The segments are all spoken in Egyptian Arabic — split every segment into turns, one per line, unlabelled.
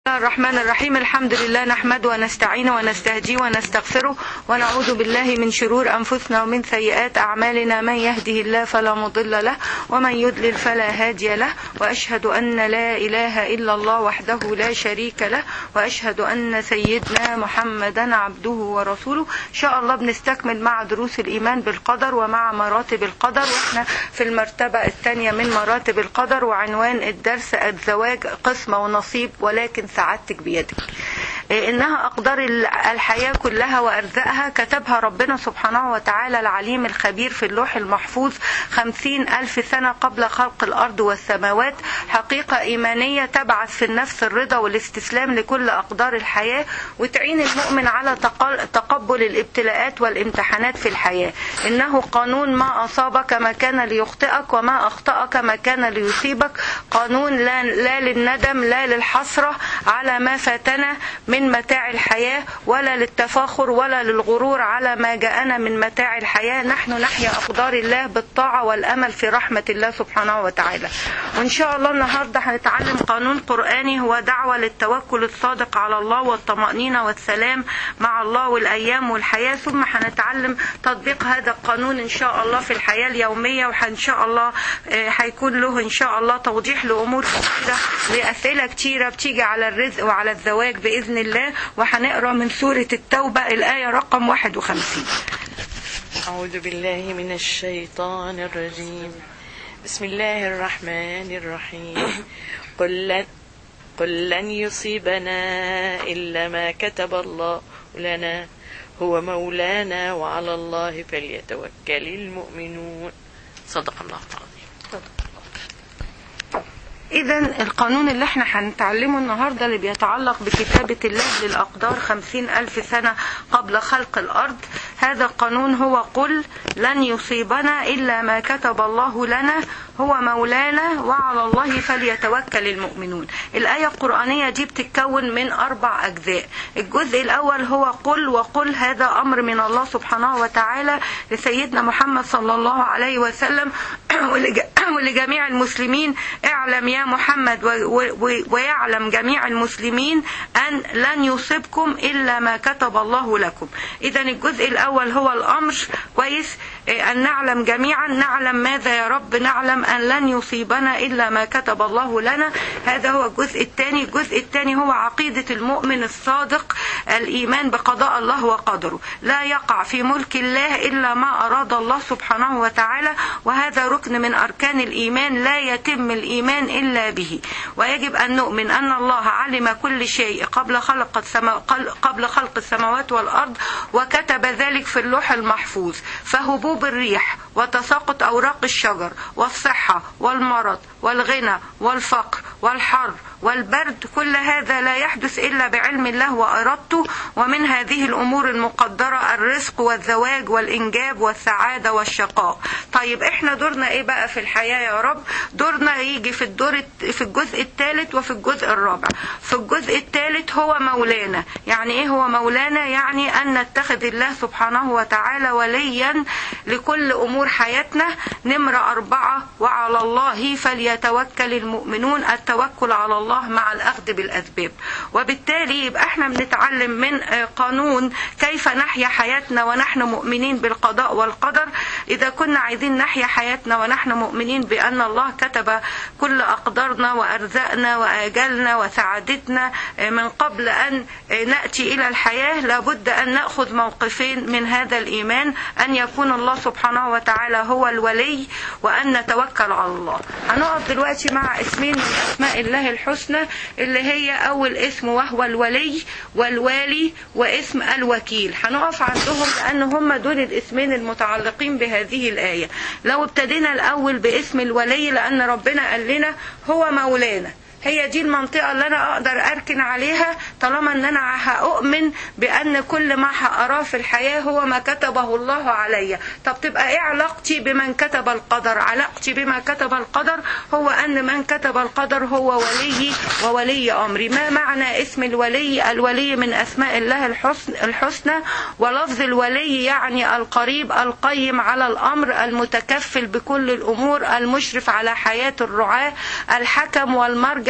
الله الرحمن الرحيم الحمد لله نحمده ونستعينه ونستهديه ونستغفره ونعوذ بالله من شرور أنفسنا ومن سيئات أعمالنا من يهده الله فلا مضل له ومن يضلل فلا هادي له وأشهد أن لا إله إلا الله وحده لا شريك له وأشهد أن سيدنا محمدا عبده ورسوله إن شاء الله بنستكمل مع دروس الإيمان بالقدر ومع مراتب القدر وإحنا في المرتبة الثانية من مراتب القدر وعنوان الدرس الزواج قسمة ونصيب ولكن سعادتك بيدك إنها أقدار الحياة كلها وأرزاقها كتبها ربنا سبحانه وتعالى العليم الخبير في اللوح المحفوظ خمسين ألف سنة قبل خلق الأرض والسماوات حقيقة إيمانية تبعث في النفس الرضا والاستسلام لكل أقدار الحياة وتعين المؤمن على تقبل الابتلاءات والامتحانات في الحياة إنه قانون ما أصابك ما كان ليخطئك وما أخطأك ما كان ليصيبك قانون لا, لا للندم لا للحسرة على ما فاتنا من متاع الحياة ولا للتفاخر ولا للغرور على ما جاءنا من متاع الحياة نحن نحيا أقدار الله بالطاعة والأمل في رحمة الله سبحانه وتعالى وإن شاء الله النهاردة هنتعلم قانون قرآني هو دعوة للتوكل الصادق على الله والطمأنينة والسلام مع الله والأيام والحياة ثم هنتعلم تطبيق هذا القانون إن شاء الله في الحياة اليومية وإن شاء الله هيكون له إن شاء الله توضيح لأمور كثيرة لأسئلة كتيرة بتيجي على الرزق وعلى الزواج بإذن الله وهنقرا من سورة التوبة الآية رقم 51
أعوذ بالله من الشيطان الرجيم بسم الله الرحمن الرحيم قل لن, قل لن يصيبنا إلا ما كتب الله لنا هو مولانا وعلى الله فليتوكل المؤمنون صدق الله العظيم
إذا القانون اللي احنا هنتعلمه النهاردة اللي بيتعلق بكتابة الله للأقدار خمسين ألف سنة قبل خلق الأرض هذا القانون هو قل لن يصيبنا إلا ما كتب الله لنا هو مولانا وعلى الله فليتوكل المؤمنون الآية القرآنية دي بتتكون من أربع أجزاء الجزء الأول هو قل وقل هذا أمر من الله سبحانه وتعالى لسيدنا محمد صلى الله عليه وسلم ولجميع المسلمين اعلم يا محمد ويعلم جميع المسلمين أن لن يصيبكم إلا ما كتب الله لكم إذا الجزء الأول هو الأمر كويس أن نعلم جميعا نعلم ماذا يا رب نعلم أن لن يصيبنا إلا ما كتب الله لنا هذا هو الجزء الثاني الجزء الثاني هو عقيدة المؤمن الصادق الإيمان بقضاء الله وقدره لا يقع في ملك الله إلا ما أراد الله سبحانه وتعالى وهذا ركن من أركان الإيمان لا يتم الإيمان إلا به ويجب أن نؤمن أن الله علم كل شيء قبل خلق السما قبل خلق السماوات والأرض وكتب ذلك في اللوح المحفوظ فهبوب الريح وتساقط أوراق الشجر والصحة والمرض والغنى والفقر والحر والبرد كل هذا لا يحدث إلا بعلم الله وإرادته ومن هذه الأمور المقدرة الرزق والزواج والإنجاب والسعادة والشقاء طيب إحنا دورنا إيه بقى في الحياة يا رب دورنا يجي في الدور في الجزء الثالث وفي الجزء الرابع في الجزء الثالث هو مولانا يعني إيه هو مولانا يعني أن نتخذ الله سبحانه وتعالى وليا لكل أمور حياتنا نمرة أربعة وعلى الله فليتوكل المؤمنون التوكل على الله الله مع الأخذ بالأسباب وبالتالي يبقى احنا بنتعلم من قانون كيف نحيا حياتنا ونحن مؤمنين بالقضاء والقدر إذا كنا عايزين نحيا حياتنا ونحن مؤمنين بأن الله كتب كل أقدارنا وأرزاقنا وآجالنا وسعادتنا من قبل أن نأتي إلى الحياة لابد أن نأخذ موقفين من هذا الإيمان أن يكون الله سبحانه وتعالى هو الولي وأن نتوكل على الله هنقف دلوقتي مع اسمين من أسماء الله الحسنى الحسنى اللي هي أول اسم وهو الولي والوالي واسم الوكيل هنقف عندهم لأن هم دول الاسمين المتعلقين بهذه الآية لو ابتدينا الأول باسم الولي لأن ربنا قال لنا هو مولانا هي دي المنطقة اللي أنا أقدر أركن عليها طالما أن أنا هأؤمن بأن كل ما هأراه في الحياة هو ما كتبه الله عليا طب تبقى إيه علاقتي بمن كتب القدر علاقتي بما كتب القدر هو أن من كتب القدر هو ولي وولي أمري ما معنى اسم الولي الولي من أسماء الله الحسن الحسنى ولفظ الولي يعني القريب القيم على الأمر المتكفل بكل الأمور المشرف على حياة الرعاة الحكم والمرجع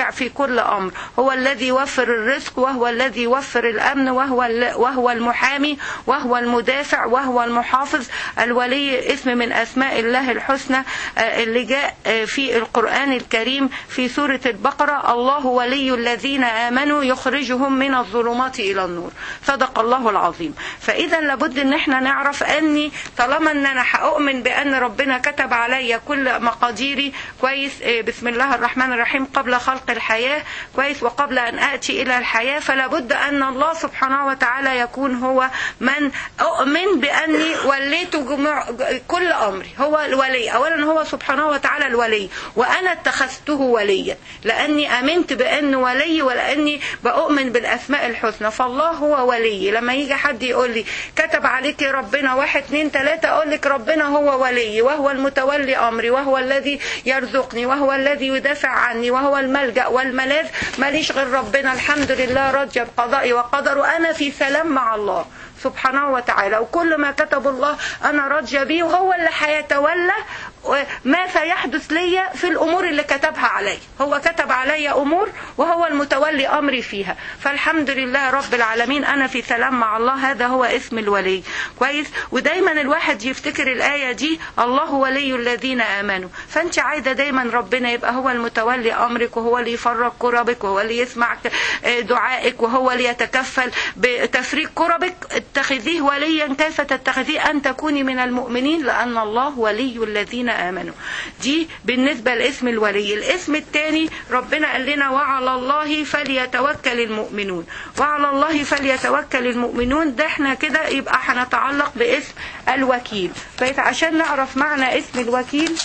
الملجأ في كل أمر هو الذي يوفر الرزق وهو الذي يوفر الأمن وهو وهو المحامي وهو المدافع وهو المحافظ الولي اسم من أسماء الله الحسنى اللي جاء في القرآن الكريم في سورة البقرة الله ولي الذين آمنوا يخرجهم من الظلمات إلى النور صدق الله العظيم فإذا لابد ان احنا نعرف اني طالما ان انا هأؤمن بان ربنا كتب عليا كل مقاديري كويس بسم الله الرحمن الرحيم قبل خلق الحياة كويس وقبل ان اتي الى الحياة فلا بد ان الله سبحانه وتعالى يكون هو من اؤمن باني وليت جموع كل امري هو الولي اولا هو سبحانه وتعالى الولي وانا اتخذته وليا لاني امنت بانه ولي ولاني بؤمن بالاسماء الحسنى فالله هو ولي لما يجي حد يقول لي كتب عليك ربنا واحد اتنين تلاتة اقول لك ربنا هو ولي وهو المتولي امري وهو الذي يرزقني وهو الذي يدافع عني وهو الملجأ والملاذ ماليش غير ربنا الحمد لله راضية بقضائي وقدر وانا في سلام مع الله سبحانه وتعالى وكل ما كتب الله انا راضيه بيه وهو اللي هيتولى ما سيحدث لي في الامور اللي كتبها علي هو كتب علي امور وهو المتولي امري فيها فالحمد لله رب العالمين انا في سلام مع الله هذا هو اسم الولي كويس ودايما الواحد يفتكر الايه دي الله ولي الذين امنوا فانت عايزه دايما ربنا يبقى هو المتولي امرك وهو اللي يفرج كربك وهو اللي يسمع دعائك وهو اللي يتكفل بتفريج كربك اتخذيه وليا كيف تتخذيه ان تكوني من المؤمنين لان الله ولي الذين امنوا دي بالنسبه لاسم الولي الاسم الثاني ربنا قال لنا وعلى الله فليتوكل المؤمنون وعلى الله فليتوكل المؤمنون ده احنا كده يبقى هنتعلق باسم الوكيل فعشان نعرف معنى اسم الوكيل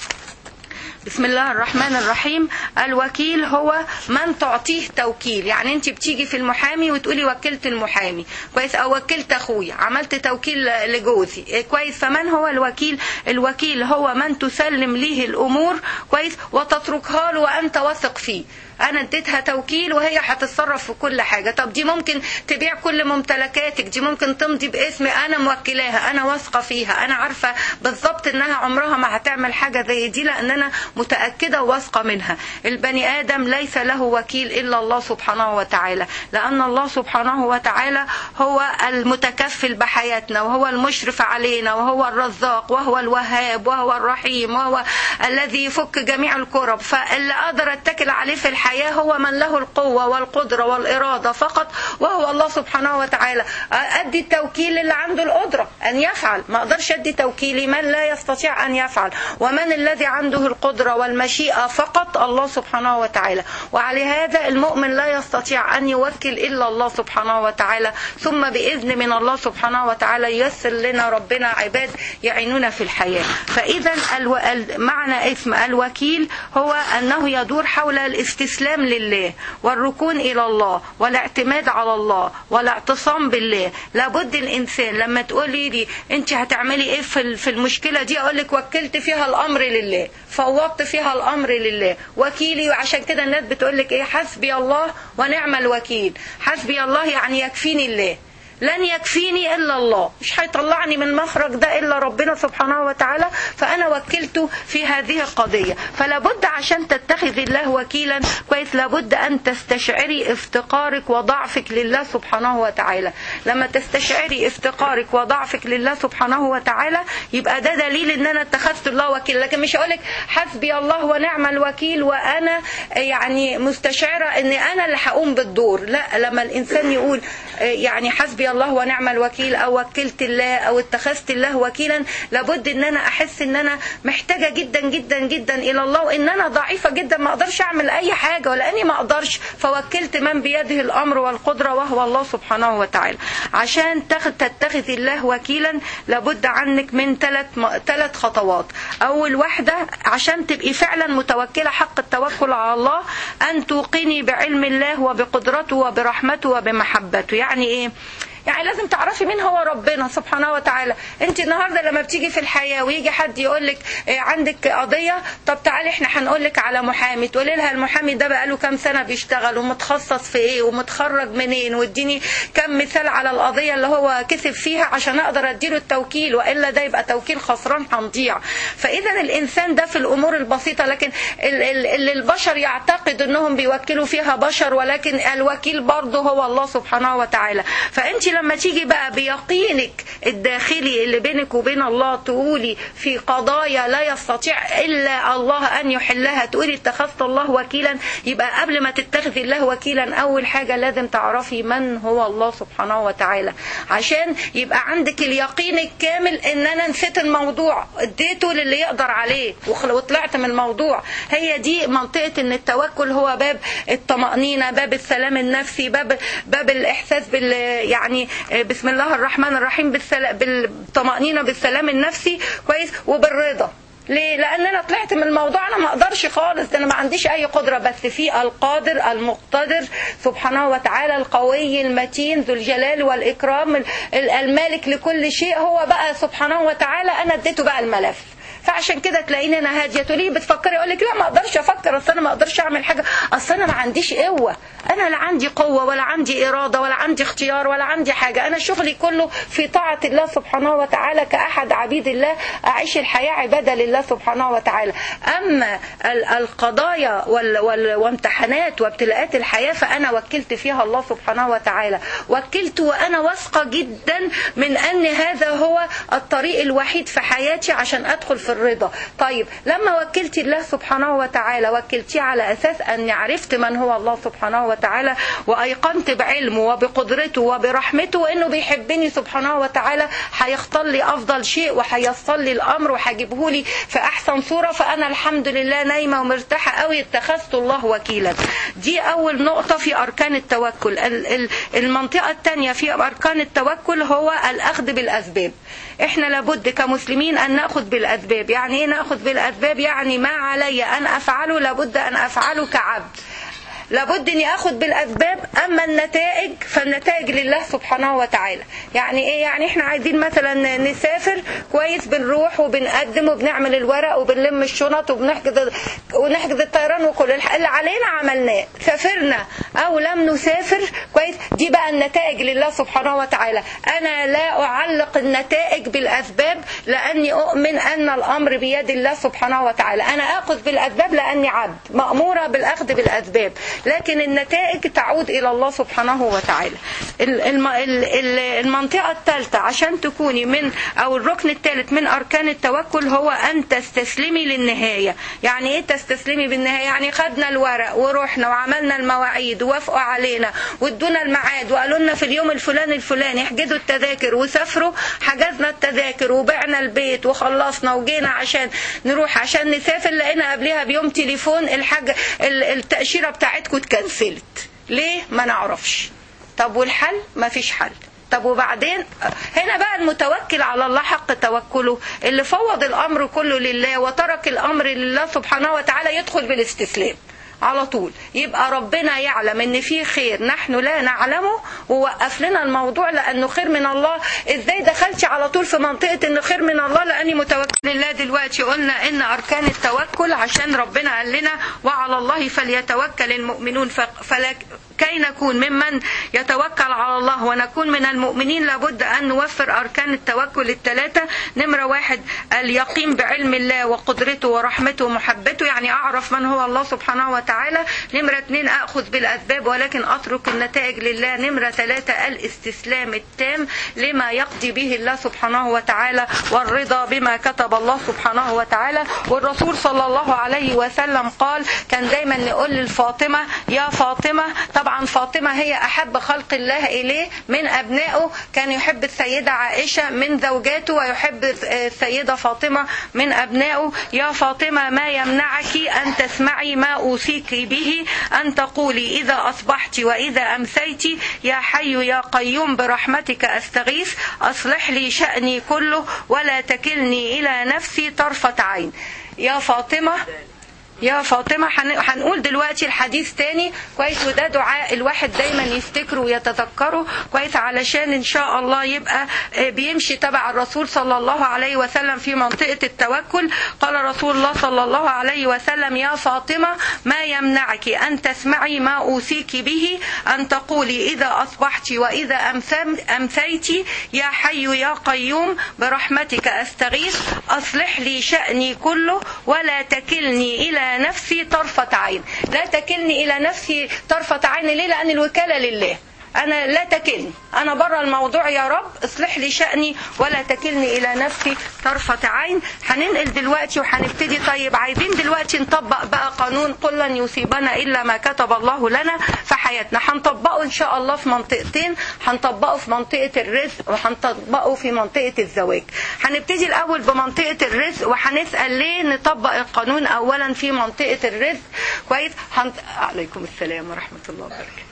بسم الله الرحمن الرحيم الوكيل هو من تعطيه توكيل يعني انت بتيجي في المحامي وتقولي وكلت المحامي كويس او وكلت اخويا عملت توكيل لجوزي كويس فمن هو الوكيل الوكيل هو من تسلم ليه الامور كويس وتتركها له وانت واثق فيه انا اديتها توكيل وهي هتتصرف في كل حاجه طب دي ممكن تبيع كل ممتلكاتك دي ممكن تمضي باسمي انا موكلاها انا واثقه فيها انا عارفه بالظبط انها عمرها ما هتعمل حاجه زي دي لان انا متاكده وواثقه منها البني ادم ليس له وكيل الا الله سبحانه وتعالى لان الله سبحانه وتعالى هو المتكفل بحياتنا وهو المشرف علينا وهو الرزاق وهو الوهاب وهو الرحيم وهو الذي يفك جميع الكرب فاللي اقدر اتكل عليه في الحياة الحياة هو من له القوة والقدرة والإرادة فقط وهو الله سبحانه وتعالى أدي التوكيل اللي عنده القدرة أن يفعل ما أقدرش أدي توكيلي من لا يستطيع أن يفعل ومن الذي عنده القدرة والمشيئة فقط الله سبحانه وتعالى وعلى هذا المؤمن لا يستطيع أن يوكل إلا الله سبحانه وتعالى ثم بإذن من الله سبحانه وتعالى ييسر لنا ربنا عباد يعيننا في الحياة فإذا الو... معنى اسم الوكيل هو أنه يدور حول الاستسلام الاستسلام لله والركون إلى الله والاعتماد على الله والاعتصام بالله لابد الإنسان لما تقولي لي أنت هتعملي إيه في المشكلة دي أقول لك وكلت فيها الأمر لله فوضت فيها الأمر لله وكيلي وعشان كده الناس بتقول لك إيه حسبي الله ونعم الوكيل حسبي الله يعني يكفيني الله لن يكفيني الا الله مش هيطلعني من المخرج ده الا ربنا سبحانه وتعالى فانا وكلته في هذه القضيه فلا بد عشان تتخذ الله وكيلا كويس لابد ان تستشعري افتقارك وضعفك لله سبحانه وتعالى لما تستشعري افتقارك وضعفك لله سبحانه وتعالى يبقى ده دليل ان انا اتخذت الله وكيل لكن مش هقولك حسبي الله ونعم الوكيل وانا يعني مستشعره ان انا اللي هقوم بالدور لا لما الانسان يقول يعني حسبي الله ونعم الوكيل او وكلت الله او اتخذت الله وكيلا لابد ان انا احس ان انا محتاجه جدا جدا جدا الى الله وان انا ضعيفه جدا ما اقدرش اعمل اي حاجه ولاني ما اقدرش فوكلت من بيده الامر والقدره وهو الله سبحانه وتعالى عشان تتخذ الله وكيلا لابد عنك من ثلاث ثلاث خطوات اول واحده عشان تبقي فعلا متوكله حق التوكل على الله ان توقني بعلم الله وبقدرته وبرحمته وبمحبته يعني ايه يعني لازم تعرفي مين هو ربنا سبحانه وتعالى انت النهارده لما بتيجي في الحياه ويجي حد يقول لك عندك قضيه طب تعالي احنا هنقول لك على محامي تقولي لها المحامي ده بقاله كام سنه بيشتغل ومتخصص في ايه ومتخرج منين واديني كم مثال على القضيه اللي هو كسب فيها عشان اقدر اديله التوكيل والا ده يبقى توكيل خسران هنضيع فاذا الانسان ده في الامور البسيطه لكن اللي البشر يعتقد انهم بيوكلوا فيها بشر ولكن الوكيل برضه هو الله سبحانه وتعالى فانت لما تيجي بقى بيقينك الداخلي اللي بينك وبين الله تقولي في قضايا لا يستطيع الا الله ان يحلها تقولي اتخذت الله وكيلا يبقى قبل ما تتخذي الله وكيلا اول حاجه لازم تعرفي من هو الله سبحانه وتعالى عشان يبقى عندك اليقين الكامل ان انا نسيت الموضوع اديته للي يقدر عليه وطلعت من الموضوع هي دي منطقه ان التوكل هو باب الطمانينه باب السلام النفسي باب باب الاحساس بال يعني بسم الله الرحمن الرحيم بالطمانينه بالسلام النفسي كويس وبالرضا ليه؟ لأن أنا طلعت من الموضوع أنا ما أقدرش خالص أنا ما عنديش أي قدرة بس في القادر المقتدر سبحانه وتعالى القوي المتين ذو الجلال والإكرام المالك لكل شيء هو بقى سبحانه وتعالى أنا اديته بقى الملف فعشان كده تلاقيني انا هاديه تقولي بتفكري اقول لك لا ما اقدرش افكر اصل انا ما اقدرش اعمل حاجه اصل انا ما عنديش قوه انا لا عندي قوه ولا عندي اراده ولا عندي اختيار ولا عندي حاجه انا شغلي كله في طاعه الله سبحانه وتعالى كاحد عبيد الله اعيش الحياه عباده لله سبحانه وتعالى اما القضايا وال وال وامتحانات وابتلاءات الحياه فانا وكلت فيها الله سبحانه وتعالى وكلت وانا واثقه جدا من ان هذا هو الطريق الوحيد في حياتي عشان ادخل في الرضا طيب لما وكلت الله سبحانه وتعالى وكلتيه على أساس أني عرفت من هو الله سبحانه وتعالى وأيقنت بعلمه وبقدرته وبرحمته وأنه بيحبني سبحانه وتعالى هيختار لي أفضل شيء وهيصل لي الأمر وهجيبه لي في أحسن صورة فأنا الحمد لله نايمة ومرتاحة قوي اتخذت الله وكيلا دي أول نقطة في أركان التوكل المنطقة الثانية في أركان التوكل هو الأخذ بالأسباب احنا لابد كمسلمين ان ناخذ بالاسباب يعني ايه ناخذ بالاسباب يعني ما علي ان افعله لابد ان افعله كعبد لابد اني اخذ بالاسباب اما النتائج فالنتائج لله سبحانه وتعالى يعني ايه يعني احنا عايزين مثلا نسافر كويس بنروح وبنقدم وبنعمل الورق وبنلم الشنط وبنحجز ونحجز الطيران وكل اللي علينا عملناه سافرنا او لم نسافر كويس دي بقى النتائج لله سبحانه وتعالى انا لا اعلق النتائج بالاسباب لاني اؤمن ان الامر بيد الله سبحانه وتعالى انا اخذ بالاسباب لاني عبد ماموره بالاخذ بالاسباب لكن النتائج تعود إلى الله سبحانه وتعالى المنطقة الثالثة عشان تكوني من أو الركن الثالث من أركان التوكل هو أن تستسلمي للنهاية يعني إيه تستسلمي بالنهاية يعني خدنا الورق ورحنا وعملنا المواعيد ووافقوا علينا وادونا الميعاد وقالوا لنا في اليوم الفلاني الفلاني احجزوا التذاكر وسافروا حجزنا التذاكر وبعنا البيت وخلصنا وجينا عشان نروح عشان نسافر لقينا قبلها بيوم تليفون الحاجة التأشيرة بتاعتكم اتكنسلت ليه ما نعرفش طب والحل ما فيش حل طب وبعدين هنا بقى المتوكل على الله حق توكله اللي فوض الامر كله لله وترك الامر لله سبحانه وتعالى يدخل بالاستسلام على طول يبقى ربنا يعلم ان في خير نحن لا نعلمه ووقف لنا الموضوع لانه خير من الله ازاي دخلتي على طول في منطقه انه خير من الله لاني متوكل لله دلوقتي قلنا ان اركان التوكل عشان ربنا قال لنا وعلى الله فليتوكل المؤمنون فلا كي نكون ممن يتوكل على الله ونكون من المؤمنين لابد أن نوفر أركان التوكل الثلاثة نمرة واحد اليقين بعلم الله وقدرته ورحمته ومحبته يعني أعرف من هو الله سبحانه وتعالى نمرة اثنين أخذ بالأسباب ولكن أترك النتائج لله نمرة ثلاثة الاستسلام التام لما يقضي به الله سبحانه وتعالى والرضا بما كتب الله سبحانه وتعالى والرسول صلى الله عليه وسلم قال كان دايما نقول للفاطمة يا فاطمة طبعا فاطمة هي أحب خلق الله إليه من أبنائه كان يحب السيدة عائشة من زوجاته ويحب السيدة فاطمة من أبنائه يا فاطمة ما يمنعك أن تسمعي ما أوصيك به أن تقولي إذا أصبحت وإذا أمسيت يا حي يا قيوم برحمتك أستغيث أصلح لي شأني كله ولا تكلني إلى نفسي طرفة عين يا فاطمة يا فاطمة هن- هنقول دلوقتي الحديث تاني كويس وده دعاء الواحد دايما يفتكره ويتذكره كويس علشان ان شاء الله يبقى آه، بيمشي تبع الرسول صلى الله عليه وسلم في منطقة التوكل قال رسول الله صلى الله عليه وسلم يا فاطمة ما يمنعك أن تسمعي ما أوصيك به أن تقولي إذا أصبحت وإذا أمسم- أمسيت يا حي يا قيوم برحمتك أستغيث أصلح لي شأني كله ولا تكلني إلى نفسي طرفة عين لا تكلني إلى نفسي طرفة عين ليه لأن الوكالة لله أنا لا تكلني أنا بره الموضوع يا رب اصلح لي شأني ولا تكلني إلى نفسي طرفة عين هننقل دلوقتي وهنبتدي طيب عايزين دلوقتي نطبق بقى قانون قل لن يصيبنا إلا ما كتب الله لنا في حياتنا هنطبقه إن شاء الله في منطقتين هنطبقه في منطقة الرزق وهنطبقه في منطقة الزواج هنبتدي الأول بمنطقة الرزق وهنسأل ليه نطبق القانون أولا في منطقة الرزق كويس هنط... عليكم السلام ورحمة الله وبركاته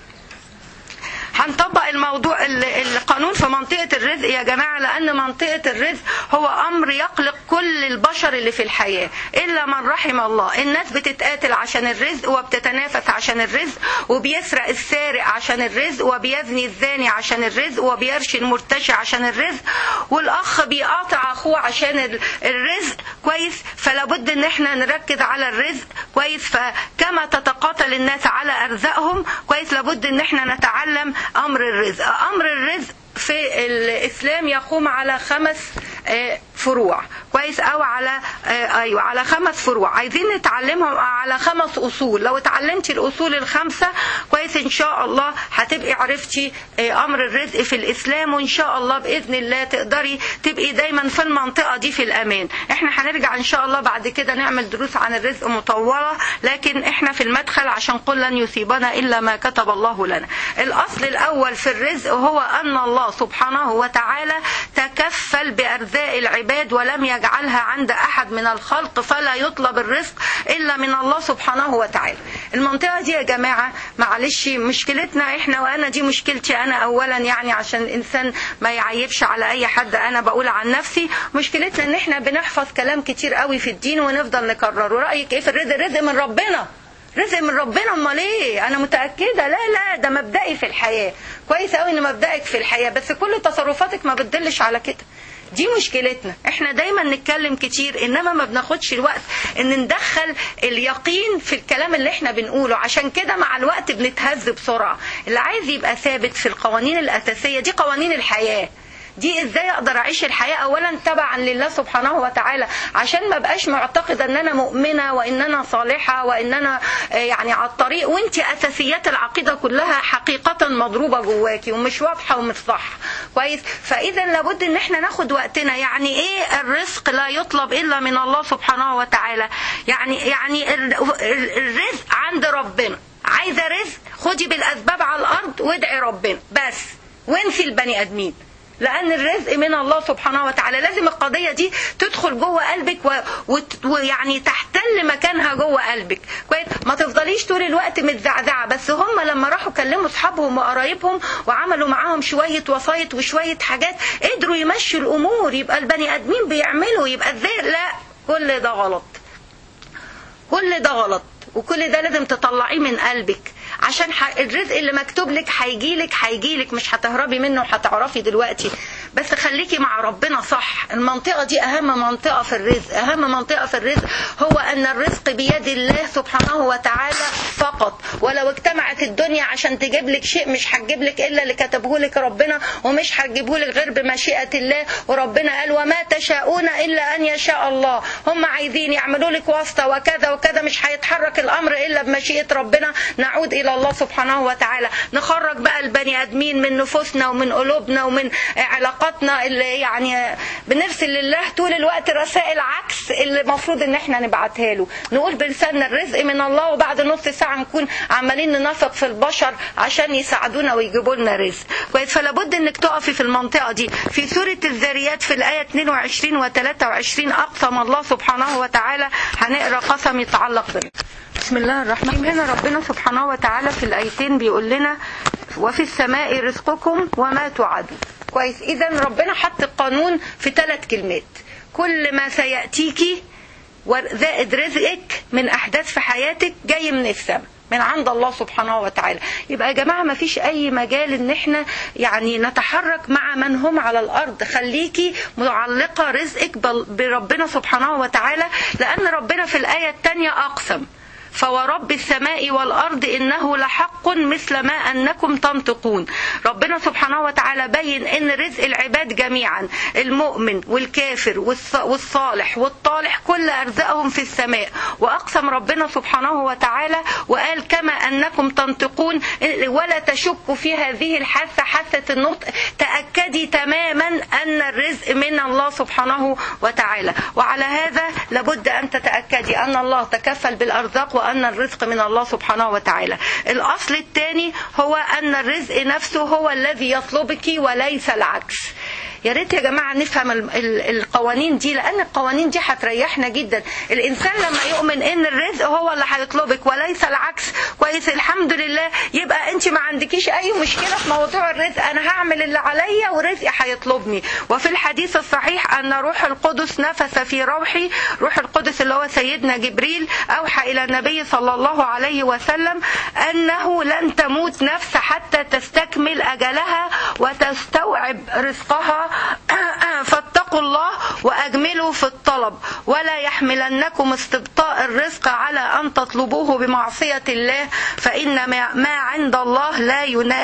هنطبق الموضوع ال- القانون في منطقة الرزق يا جماعة لأن منطقة الرزق هو أمر يقلق كل البشر اللي في الحياة إلا من رحم الله الناس بتتقاتل عشان الرزق وبتتنافس عشان الرزق وبيسرق السارق عشان الرزق وبيزني الزاني عشان الرزق وبيرشي المرتشي عشان الرزق والأخ بيقاطع أخوه عشان ال- الرزق كويس فلا بد إن احنا نركز على الرزق كويس فكما تتقاتل الناس على أرزاقهم كويس لابد إن احنا نتعلم أمر الرزق أمر الرزق في الإسلام يقوم على خمس آه، فروع كويس أو على آه، أيوة على خمس فروع عايزين نتعلمهم على خمس أصول لو اتعلمتي الأصول الخمسة كويس إن شاء الله هتبقي عرفتي آه، أمر الرزق في الإسلام وإن شاء الله بإذن الله تقدري تبقي دايما في المنطقة دي في الأمان احنا هنرجع إن شاء الله بعد كده نعمل دروس عن الرزق مطولة لكن احنا في المدخل عشان قل لن يصيبنا إلا ما كتب الله لنا الأصل الأول في الرزق هو أن الله سبحانه وتعالى تكفل بأرزاق العباد ولم يجعلها عند أحد من الخلق فلا يطلب الرزق إلا من الله سبحانه وتعالى المنطقة دي يا جماعة معلش مشكلتنا احنا وأنا دي مشكلتي أنا أولا يعني عشان الإنسان ما يعيبش على أي حد أنا بقول عن نفسي مشكلتنا إن احنا بنحفظ كلام كتير قوي في الدين ونفضل نكرره رأيك إيه في الرزق الرزق من ربنا رزق من ربنا امال ايه انا متاكده لا لا ده مبدئي في الحياه كويس قوي ان مبدئك في الحياه بس كل تصرفاتك ما بتدلش على كده دي مشكلتنا احنا دايما نتكلم كتير انما ما بناخدش الوقت ان ندخل اليقين في الكلام اللي احنا بنقوله عشان كده مع الوقت بنتهز بسرعه اللي عايز يبقى ثابت في القوانين الاساسيه دي قوانين الحياه دي ازاي اقدر اعيش الحياه اولا تبعا لله سبحانه وتعالى عشان ما بقاش معتقده ان انا مؤمنه وان انا صالحه وان انا آه، يعني على الطريق وانت اساسيات العقيده كلها حقيقه مضروبه جواكي ومش واضحه ومش صح كويس فاذا لابد ان احنا ناخد وقتنا يعني ايه الرزق لا يطلب الا من الله سبحانه وتعالى يعني يعني ال- ال- الرزق عند ربنا عايزه رزق خدي بالاسباب على الارض وادعي ربنا بس وانسي البني ادمين لان الرزق من الله سبحانه وتعالى لازم القضيه دي تدخل جوه قلبك و... وت... ويعني تحتل مكانها جوه قلبك كويس ما تفضليش طول الوقت متزعزعه بس هم لما راحوا كلموا اصحابهم وقرايبهم وعملوا معاهم شويه وسايط وشويه حاجات قدروا يمشوا الامور يبقى البني ادمين بيعملوا يبقى ازاي لا كل ده غلط كل ده غلط وكل ده لازم تطلعيه من قلبك عشان ح... الرزق اللي مكتوب لك هيجيلك هيجيلك مش هتهربي منه وهتعرفي دلوقتي بس خليكي مع ربنا صح المنطقة دي أهم منطقة في الرزق أهم منطقة في الرزق هو أن الرزق بيد الله سبحانه وتعالى فقط ولو اجتمعت الدنيا عشان تجيب لك شيء مش هتجيب لك إلا اللي كتبه لك ربنا ومش هتجيبه لك غير بمشيئة الله وربنا قال وما تشاءون إلا أن يشاء الله هم عايزين يعملوا لك واسطة وكذا وكذا مش هيتحرك الأمر إلا بمشيئة ربنا نعود إلى الله سبحانه وتعالى نخرج بقى البني آدمين من نفوسنا ومن قلوبنا ومن علاقاتنا اللي يعني بنرسل لله طول الوقت رسائل عكس اللي المفروض ان احنا نبعتها له نقول بلساننا الرزق من الله وبعد نص ساعة نكون عمالين ننافق في البشر عشان يساعدونا ويجيبوا لنا رزق كويس فلا بد انك تقفي في المنطقة دي في سورة الذاريات في الآية 22 و 23 أقسم الله سبحانه وتعالى هنقرا قسم يتعلق بالرزق بسم الله الرحمن الرحيم هنا ربنا سبحانه وتعالى في الآيتين بيقول لنا وفي السماء رزقكم وما توعدون كويس إذا ربنا حط القانون في ثلاث كلمات كل ما سيأتيكي وزائد رزقك من احداث في حياتك جاي من السماء من عند الله سبحانه وتعالى يبقى يا جماعة ما فيش أي مجال إن إحنا يعني نتحرك مع من هم على الأرض خليكي معلقة رزقك بربنا سبحانه وتعالى لأن ربنا في الآية الثانية أقسم فورب السماء والأرض إنه لحق مثل ما أنكم تنطقون ربنا سبحانه وتعالى بين إن رزق العباد جميعا المؤمن والكافر والصالح والطالح كل أرزقهم في السماء وأقسم ربنا سبحانه وتعالى وقال كما أنكم تنطقون ولا تشكوا في هذه الحاسة حاسة النطق تأكدي تماما أن الرزق من الله سبحانه وتعالى وعلى هذا لابد أن تتأكدي أن الله تكفل بالأرزاق وأن الرزق من الله سبحانه وتعالى الأصل الثاني هو أن الرزق نفسه هو الذي يطلبك وليس العكس يا ريت يا جماعه نفهم القوانين دي لان القوانين دي هتريحنا جدا الانسان لما يؤمن ان الرزق هو اللي هيطلبك وليس العكس كويس الحمد لله يبقى انت ما عندكيش اي مشكله في موضوع الرزق انا هعمل اللي عليا ورزقي هيطلبني وفي الحديث الصحيح ان روح القدس نفس في روحي روح القدس اللي هو سيدنا جبريل اوحى الى النبي صلى الله عليه وسلم انه لن تموت نفس حتى تستكمل اجلها وتستوعب رزقها فاتقوا الله واجملوا في الطلب ولا يحملنكم استبطاء الرزق على ان تطلبوه بمعصيه الله فان ما عند الله لا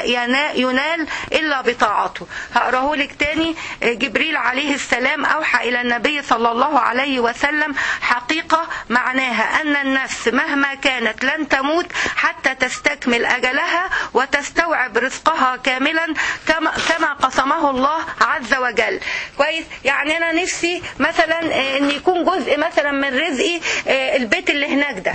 ينال الا بطاعته هقراه لك تاني جبريل عليه السلام اوحى الى النبي صلى الله عليه وسلم حقيقه معناها ان النفس مهما كانت لن تموت حتى تستكمل اجلها وتستوعب رزقها كاملا كما كما قسمه الله عز وجل كويس يعني انا نفسي مثلا ان يكون جزء مثلا من رزقي البيت اللي هناك ده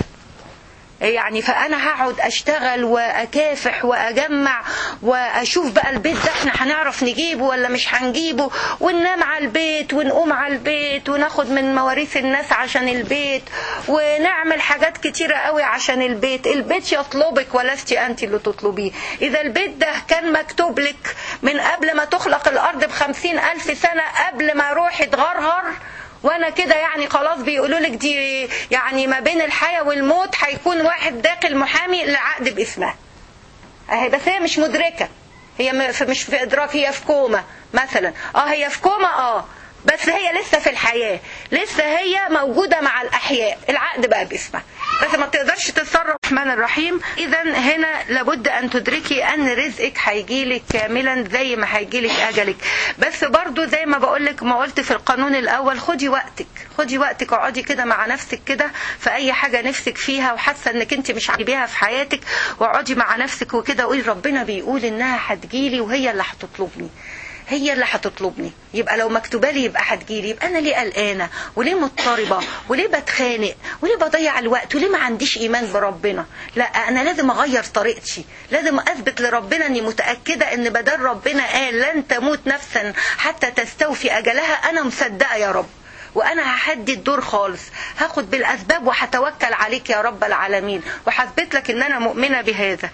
يعني فانا هقعد اشتغل واكافح واجمع واشوف بقى البيت ده احنا هنعرف نجيبه ولا مش هنجيبه وننام على البيت ونقوم على البيت وناخد من مواريث الناس عشان البيت ونعمل حاجات كتيرة قوي عشان البيت البيت يطلبك ولست انت اللي تطلبيه اذا البيت ده كان مكتوب لك من قبل ما تخلق الارض بخمسين الف سنة قبل ما روحي تغرهر وانا كده يعني خلاص بيقولوا لك دي يعني ما بين الحياه والموت هيكون واحد داخل محامي العقد باسمها اهي بس هي مش مدركه هي مش في ادراك هي في كوما مثلا اه هي في كوما اه بس هي لسه في الحياه لسه هي موجوده مع الاحياء العقد بقى باسمها بس ما تقدرش تتصرف الرحمن الرحيم اذا هنا لابد ان تدركي ان رزقك هيجيلك كاملا زي ما هيجيلك اجلك بس برضو زي ما بقولك ما قلت في القانون الاول خدي وقتك خدي وقتك اقعدي كده مع نفسك كده في اي حاجه نفسك فيها وحاسه انك انت مش عاجباها في حياتك واقعدي مع نفسك وكده قولي ربنا بيقول انها هتجيلي وهي اللي هتطلبني هي اللي هتطلبني يبقى لو مكتوبه لي يبقى هتجيلي يبقى انا ليه قلقانه وليه مضطربه وليه بتخانق وليه بضيع الوقت وليه ما عنديش ايمان بربنا لا انا لازم اغير طريقتي لازم اثبت لربنا اني متاكده ان بدل ربنا قال لن تموت نفسا حتى تستوفي اجلها انا مصدقه يا رب وانا هحدي الدور خالص هاخد بالاسباب وهتوكل عليك يا رب العالمين وهثبت لك ان انا مؤمنه بهذا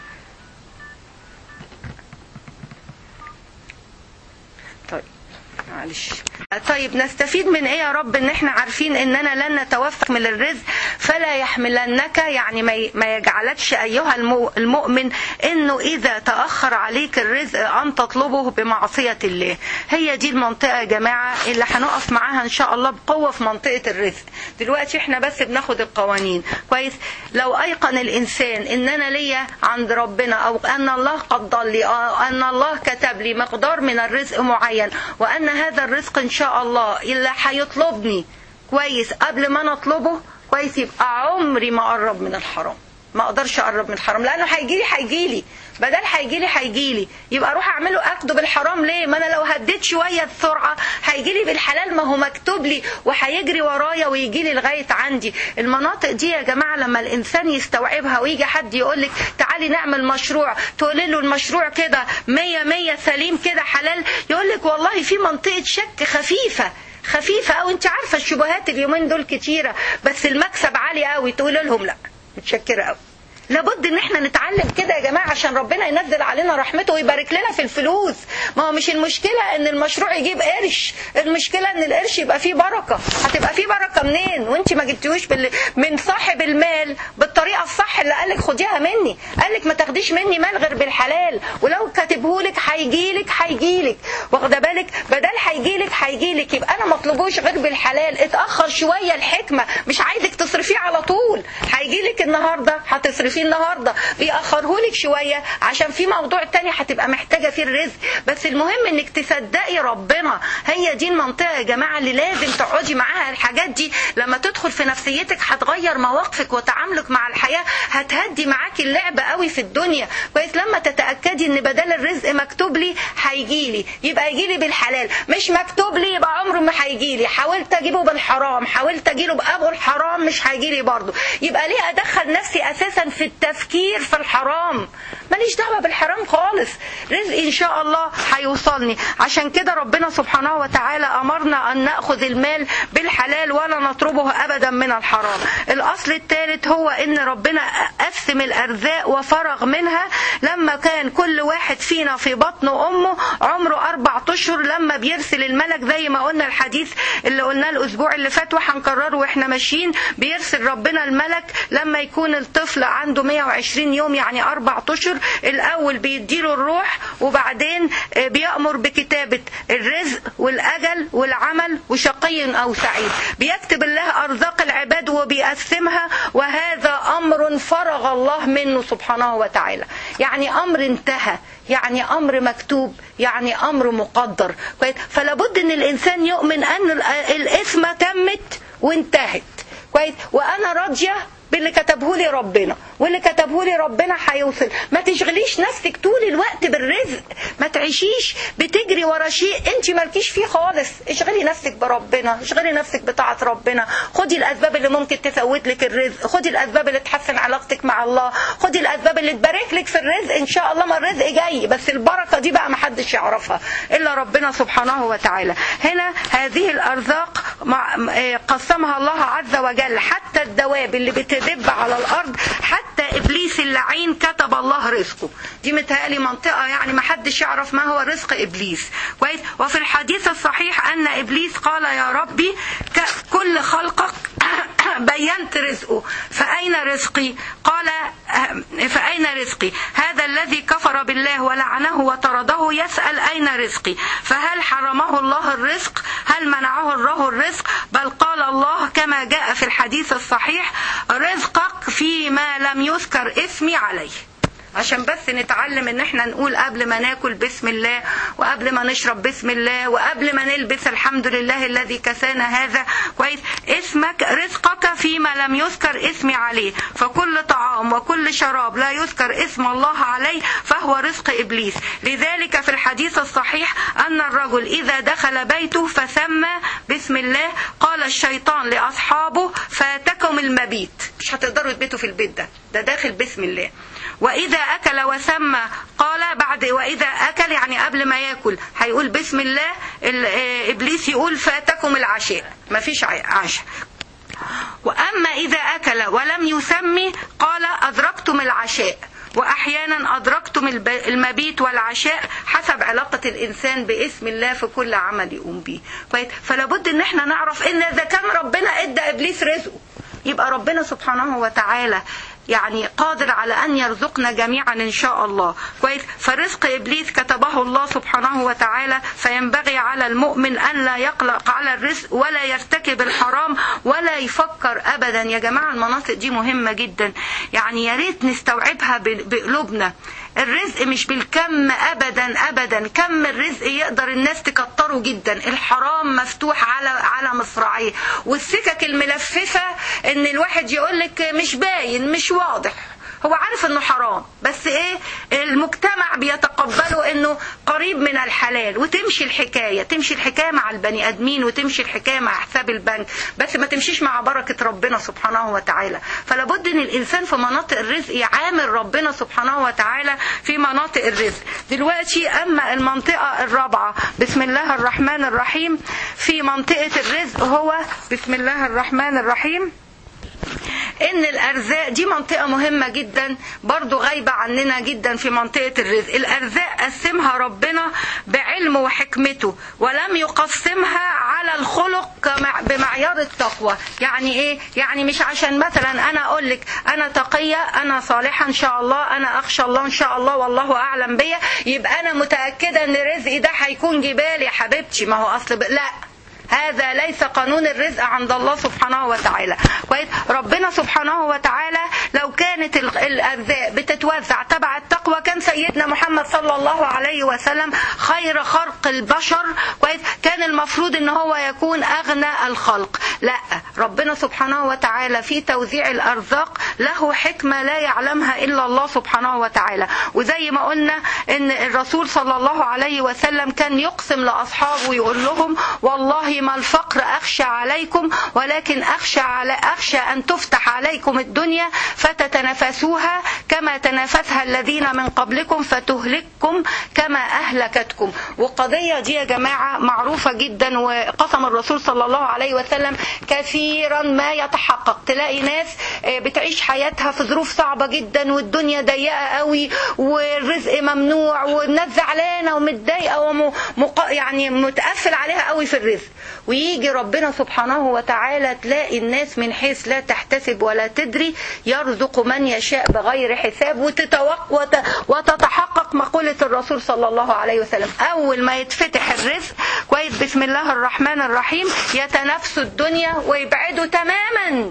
طيب معلش طيب نستفيد من ايه يا رب ان احنا عارفين اننا لن نتوفق من الرزق فلا يحملنك يعني ما يجعلكش ايها المؤمن انه اذا تاخر عليك الرزق ان تطلبه بمعصيه الله هي دي المنطقه يا جماعه اللي هنقف معاها ان شاء الله بقوه في منطقه الرزق دلوقتي احنا بس بناخد القوانين كويس لو ايقن الانسان ان انا ليا عند ربنا او ان الله قدر لي أو ان الله كتب لي مقدار من الرزق معين وان هذا الرزق ان شاء الله اللي هيطلبني كويس قبل ما انا اطلبه كويس يبقى عمري ما اقرب من الحرام ما اقدرش اقرب من الحرام لانه هيجي لي هيجي لي بدل هيجي لي هيجي لي يبقى اروح اعمله اخده بالحرام ليه ما انا لو هديت شويه السرعه هيجي لي بالحلال ما هو مكتوب لي وهيجري ورايا ويجي لي لغايه عندي المناطق دي يا جماعه لما الانسان يستوعبها ويجي حد يقول لك تعالي نعمل مشروع تقولي له المشروع كده مية مية سليم كده حلال يقول لك والله في منطقه شك خفيفه خفيفه او انت عارفه الشبهات اليومين دول كتيره بس المكسب عالي قوي تقول لهم لا متشكره قوي لابد ان احنا نتعلم كده يا جماعه عشان ربنا ينزل علينا رحمته ويبارك لنا في الفلوس ما هو مش المشكله ان المشروع يجيب قرش المشكله ان القرش يبقى فيه بركه هتبقى فيه بركه منين وانت ما جبتيهوش بال... من صاحب المال بالطريقه الصح اللي قالك خديها مني قالك ما تاخديش مني مال غير بالحلال ولو كاتبهولك هيجيلك هيجيلك واخده بالك بدل هيجيلك هيجيلك يبقى انا مطلبوش غير بالحلال اتاخر شويه الحكمه مش عايزك تصرفيه على طول هيجيلك النهارده هتصرفيه النهارده بيأخرهولك شويه عشان في موضوع تاني هتبقى محتاجه فيه الرزق بس المهم انك تصدقي ربنا هي دي المنطقه يا جماعه اللي لازم تقعدي معاها الحاجات دي لما تدخل في نفسيتك هتغير مواقفك وتعاملك مع الحياه هتهدي معاكي اللعبه قوي في الدنيا كويس لما تتاكدي ان بدل الرزق مكتوب لي هيجيلي يبقى يجيلي بالحلال مش مكتوب لي يبقى عمره ما هيجيلي حاولت اجيبه بالحرام حاولت اجيله بابو الحرام مش هيجيلي برضه يبقى ليه ادخل نفسي اساسا في التفكير في الحرام ماليش دعوه بالحرام خالص رزق ان شاء الله هيوصلني عشان كده ربنا سبحانه وتعالى امرنا ان ناخذ المال بالحلال ولا نطلبه ابدا من الحرام الاصل الثالث هو ان ربنا قسم الارزاق وفرغ منها لما كان كل واحد فينا في بطن امه عمره اربع اشهر لما بيرسل الملك زي ما قلنا الحديث اللي قلناه الاسبوع اللي فات وهنكرره واحنا ماشيين بيرسل ربنا الملك لما يكون الطفل عنده 120 يوم يعني اربع اشهر الاول بيديله الروح وبعدين بيأمر بكتابة الرزق والاجل والعمل وشقي او سعيد بيكتب الله ارزاق العباد وبيقسمها وهذا امر فرغ الله منه سبحانه وتعالى يعني امر انتهى يعني امر مكتوب يعني امر مقدر فلا بد ان الانسان يؤمن ان الاسمه تمت وانتهت كويس وانا راضيه باللي كتبه لي ربنا واللي كتبه لي ربنا هيوصل ما تشغليش نفسك طول الوقت بالرزق ما تعيشيش بتجري ورا شيء انت مالكيش فيه خالص اشغلي نفسك بربنا اشغلي نفسك بطاعه ربنا خدي الاسباب اللي ممكن تفوت لك الرزق خدي الاسباب اللي تحسن علاقتك مع الله خدي الاسباب اللي تبارك لك في الرزق ان شاء الله ما الرزق جاي بس البركه دي بقى ما حدش يعرفها الا ربنا سبحانه وتعالى هنا هذه الارزاق قسمها الله عز وجل حتى الدواب اللي بت تدب على الارض حتى ابليس اللعين كتب الله رزقه دي متهيألي منطقه يعني ما حدش يعرف ما هو رزق ابليس كويس وفي الحديث الصحيح ان ابليس قال يا ربي كل خلقك بينت رزقه فأين رزقي قال فأين رزقي هذا الذي كفر بالله ولعنه وطرده يسأل أين رزقي فهل حرمه الله الرزق هل منعه الله الرزق بل قال الله كما جاء في الحديث الصحيح رزقك فيما لم يذكر اسمي عليه عشان بس نتعلم ان احنا نقول قبل ما ناكل بسم الله وقبل ما نشرب بسم الله وقبل ما نلبس الحمد لله الذي كسانا هذا كويس اسمك رزقك فيما لم يذكر اسمي عليه فكل طعام وكل شراب لا يذكر اسم الله عليه فهو رزق ابليس لذلك في الحديث الصحيح ان الرجل اذا دخل بيته فسمى بسم الله قال الشيطان لاصحابه فاتكم المبيت مش هتقدروا تبيتوا في البيت ده ده داخل بسم الله وإذا أكل وسمى قال بعد وإذا أكل يعني قبل ما يأكل هيقول بسم الله إبليس يقول فاتكم العشاء ما فيش عشاء وأما إذا أكل ولم يسمي قال أدركتم العشاء واحيانا ادركتم المبيت والعشاء حسب علاقه الانسان باسم الله في كل عمل يقوم به فلا بد ان احنا نعرف ان اذا كان ربنا ادى ابليس رزقه يبقى ربنا سبحانه وتعالى يعني قادر على أن يرزقنا جميعا إن شاء الله كويس فرزق إبليس كتبه الله سبحانه وتعالى فينبغي على المؤمن أن لا يقلق على الرزق ولا يرتكب الحرام ولا يفكر أبدا يا جماعة المناطق دي مهمة جدا يعني يا ريت نستوعبها بقلوبنا الرزق مش بالكم ابدا ابدا كم الرزق يقدر الناس تكتره جدا الحرام مفتوح على على مصراعيه والسكك الملففه ان الواحد يقول لك مش باين مش واضح هو عارف انه حرام بس ايه المجتمع بيتقبله انه قريب من الحلال وتمشي الحكاية تمشي الحكاية مع البني ادمين وتمشي الحكاية مع حساب البنك بس ما تمشيش مع بركة ربنا سبحانه وتعالى فلا بد ان الانسان في مناطق الرزق يعامل ربنا سبحانه وتعالى في مناطق الرزق دلوقتي اما المنطقة الرابعة بسم الله الرحمن الرحيم في منطقة الرزق هو بسم الله الرحمن الرحيم ان الارزاق دي منطقة مهمة جدا برضو غايبة عننا جدا في منطقة الرزق الارزاق قسمها ربنا بعلم وحكمته ولم يقسمها على الخلق كمع- بمعيار التقوى يعني ايه يعني مش عشان مثلا انا اقول لك انا تقية انا صالحة ان شاء الله انا اخشى الله ان شاء الله والله اعلم بيا يبقى انا متأكدة ان رزقي ده هيكون جبال يا حبيبتي ما هو اصل ب... لا هذا ليس قانون الرزق عند الله سبحانه وتعالى كويس ربنا سبحانه وتعالى لو كانت ال- الارزاق بتتوزع تبع التقوى كان سيدنا محمد صلى الله عليه وسلم خير خلق البشر كويس كان المفروض ان هو يكون اغنى الخلق لا ربنا سبحانه وتعالى في توزيع الارزاق له حكمه لا يعلمها الا الله سبحانه وتعالى وزي ما قلنا ان الرسول صلى الله عليه وسلم كان يقسم لاصحابه ويقول لهم والله ما الفقر اخشى عليكم ولكن اخشى على اخشى ان تفتح عليكم الدنيا فتتنافسوها كما تنافسها الذين من قبلكم فتهلككم كما اهلكتكم والقضيه دي يا جماعه معروفه جدا وقسم الرسول صلى الله عليه وسلم كثيرا ما يتحقق تلاقي ناس آه، بتعيش حياتها في ظروف صعبه جدا والدنيا ضيقه قوي والرزق ممنوع والناس زعلانه ومتضايقه وم... مق... يعني متقفل عليها قوي في الرزق ويجي ربنا سبحانه وتعالى تلاقي الناس من حيث لا تحتسب ولا تدري يرزق من يشاء بغير حساب وتتوق وت... وتتحقق مقولة الرسول صلى الله عليه وسلم أول ما يتفتح الرزق كويس بسم الله الرحمن الرحيم يتنافسوا الدنيا ويبعدوا تماما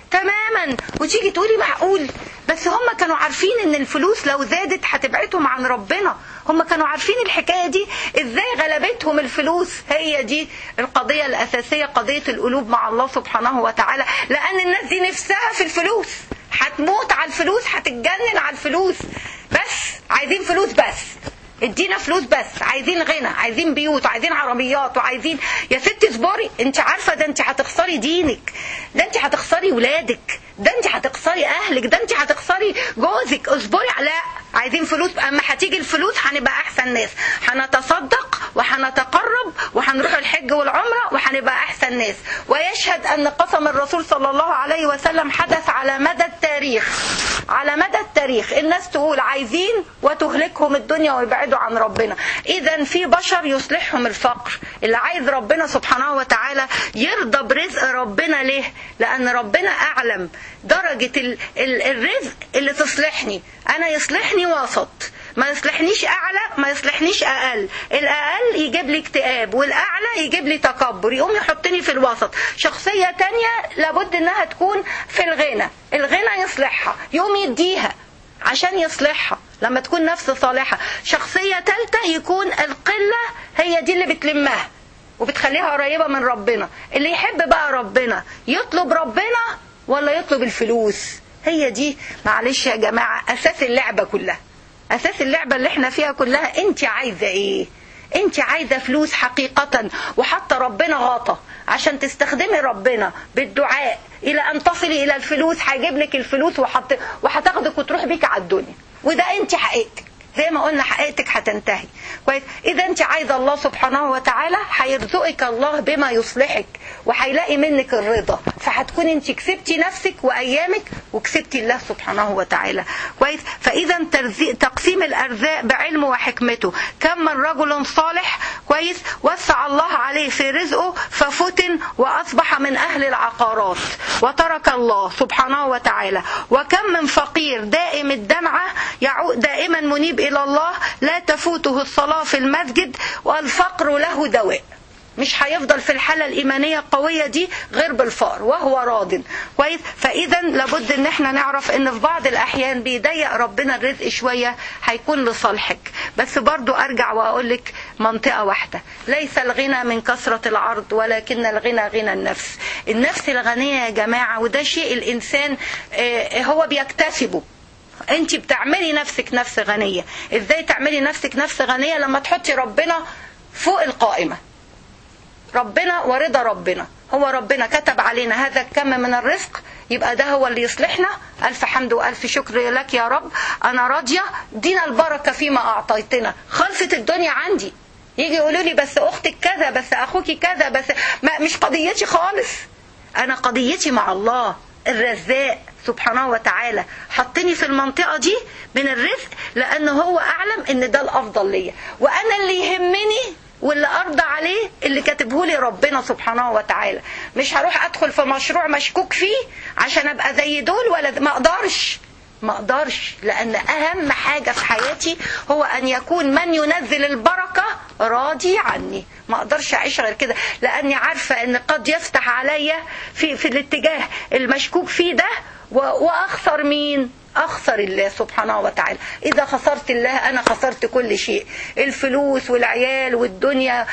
تماما وتيجي تقولي معقول بس هم كانوا عارفين ان الفلوس لو زادت هتبعدهم عن ربنا هم كانوا عارفين الحكايه دي ازاي غلبتهم الفلوس هي دي القضيه الاساسيه قضيه القلوب مع الله سبحانه وتعالى لان الناس دي نفسها في الفلوس هتموت على الفلوس هتتجنن على الفلوس بس عايزين فلوس بس ادينا فلوس بس عايزين غنى عايزين بيوت وعايزين عربيات وعايزين يا ستي اصبري انت عارفه ده انت هتخسري دينك ده انت هتخسري ولادك ده انت هتخسري اهلك ده انت هتخسري جوزك اصبري لا عايزين فلوس اما هتيجي الفلوس هنبقى احسن ناس هنتصدق وهنتقرب وهنروح الحج والعمره وهنبقى احسن ناس ويشهد ان قسم الرسول صلى الله عليه وسلم حدث على مدى التاريخ على مدى التاريخ الناس تقول عايزين وتهلكهم الدنيا ويبعدوا عن ربنا اذا في بشر يصلحهم الفقر اللي عايز ربنا سبحانه وتعالى يرضى برزق ربنا ليه لان ربنا اعلم درجة ال- ال- الرزق اللي تصلحني انا يصلحني وسط ما يصلحنيش اعلى ما يصلحنيش اقل الاقل يجيب لي اكتئاب والاعلى يجيب لي تكبر يقوم يحطني في الوسط شخصية تانية لابد انها تكون في الغنى الغنى يصلحها يقوم يديها عشان يصلحها لما تكون نفس صالحة شخصية تالتة يكون القلة هي دي اللي بتلمها وبتخليها قريبة من ربنا اللي يحب بقى ربنا يطلب ربنا ولا يطلب الفلوس هي دي معلش يا جماعة أساس اللعبة كلها أساس اللعبة اللي احنا فيها كلها انت عايزة ايه انت عايزة فلوس حقيقة وحتى ربنا غاطة عشان تستخدمي ربنا بالدعاء الى ان تصلي الى الفلوس هيجيب لك الفلوس وحت... وهتاخدك وتروح بيك على الدنيا وده انت حقيقتك زي ما قلنا حقيقتك هتنتهي كويس اذا انت عايزه الله سبحانه وتعالى هيرزقك الله بما يصلحك وهيلاقي منك الرضا فهتكون انت كسبتي نفسك وايامك وكسبتي الله سبحانه وتعالى كويس فاذا ترزي- تقسيم الارزاق بعلمه وحكمته كم من رجل صالح كويس وسع الله عليه في رزقه ففتن واصبح من اهل العقارات وترك الله سبحانه وتعالى وكم من فقير دائم الدمعه يعود دائما منيب الى الله لا تفوته الصلاه في المسجد والفقر له دواء مش هيفضل في الحالة الإيمانية القوية دي غير بالفقر وهو راض كويس فإذا لابد إن احنا نعرف إن في بعض الأحيان بيضيق ربنا الرزق شوية هيكون لصالحك بس برضو أرجع وأقول لك منطقة واحدة ليس الغنى من كثرة العرض ولكن الغنى غنى النفس النفس الغنية يا جماعة وده شيء الإنسان آه، هو بيكتسبه انت بتعملي نفسك نفس غنية ازاي تعملي نفسك نفس غنية لما تحطي ربنا فوق القائمة ربنا ورضا ربنا هو ربنا كتب علينا هذا الكم من الرزق يبقى ده هو اللي يصلحنا ألف حمد وألف شكر لك يا رب أنا راضية دينا البركة فيما أعطيتنا خلصت الدنيا عندي يجي يقولوا لي بس أختك كذا بس أخوك كذا بس ما مش قضيتي خالص أنا قضيتي مع الله الرزاق سبحانه وتعالى حطني في المنطقة دي من الرزق لأن هو أعلم إن ده الأفضل ليا وأنا اللي يهمني واللي أرضى عليه اللي كاتبه لي ربنا سبحانه وتعالى مش هروح أدخل في مشروع مشكوك فيه عشان أبقى زي دول ولا ما أقدرش ما اقدرش لان اهم حاجة في حياتي هو ان يكون من ينزل البركة راضي عني ما اقدرش اعيش غير كده لاني عارفة ان قد يفتح عليا في, في الاتجاه المشكوك فيه ده واخسر مين اخسر الله سبحانه وتعالى اذا خسرت الله انا خسرت كل شيء الفلوس والعيال والدنيا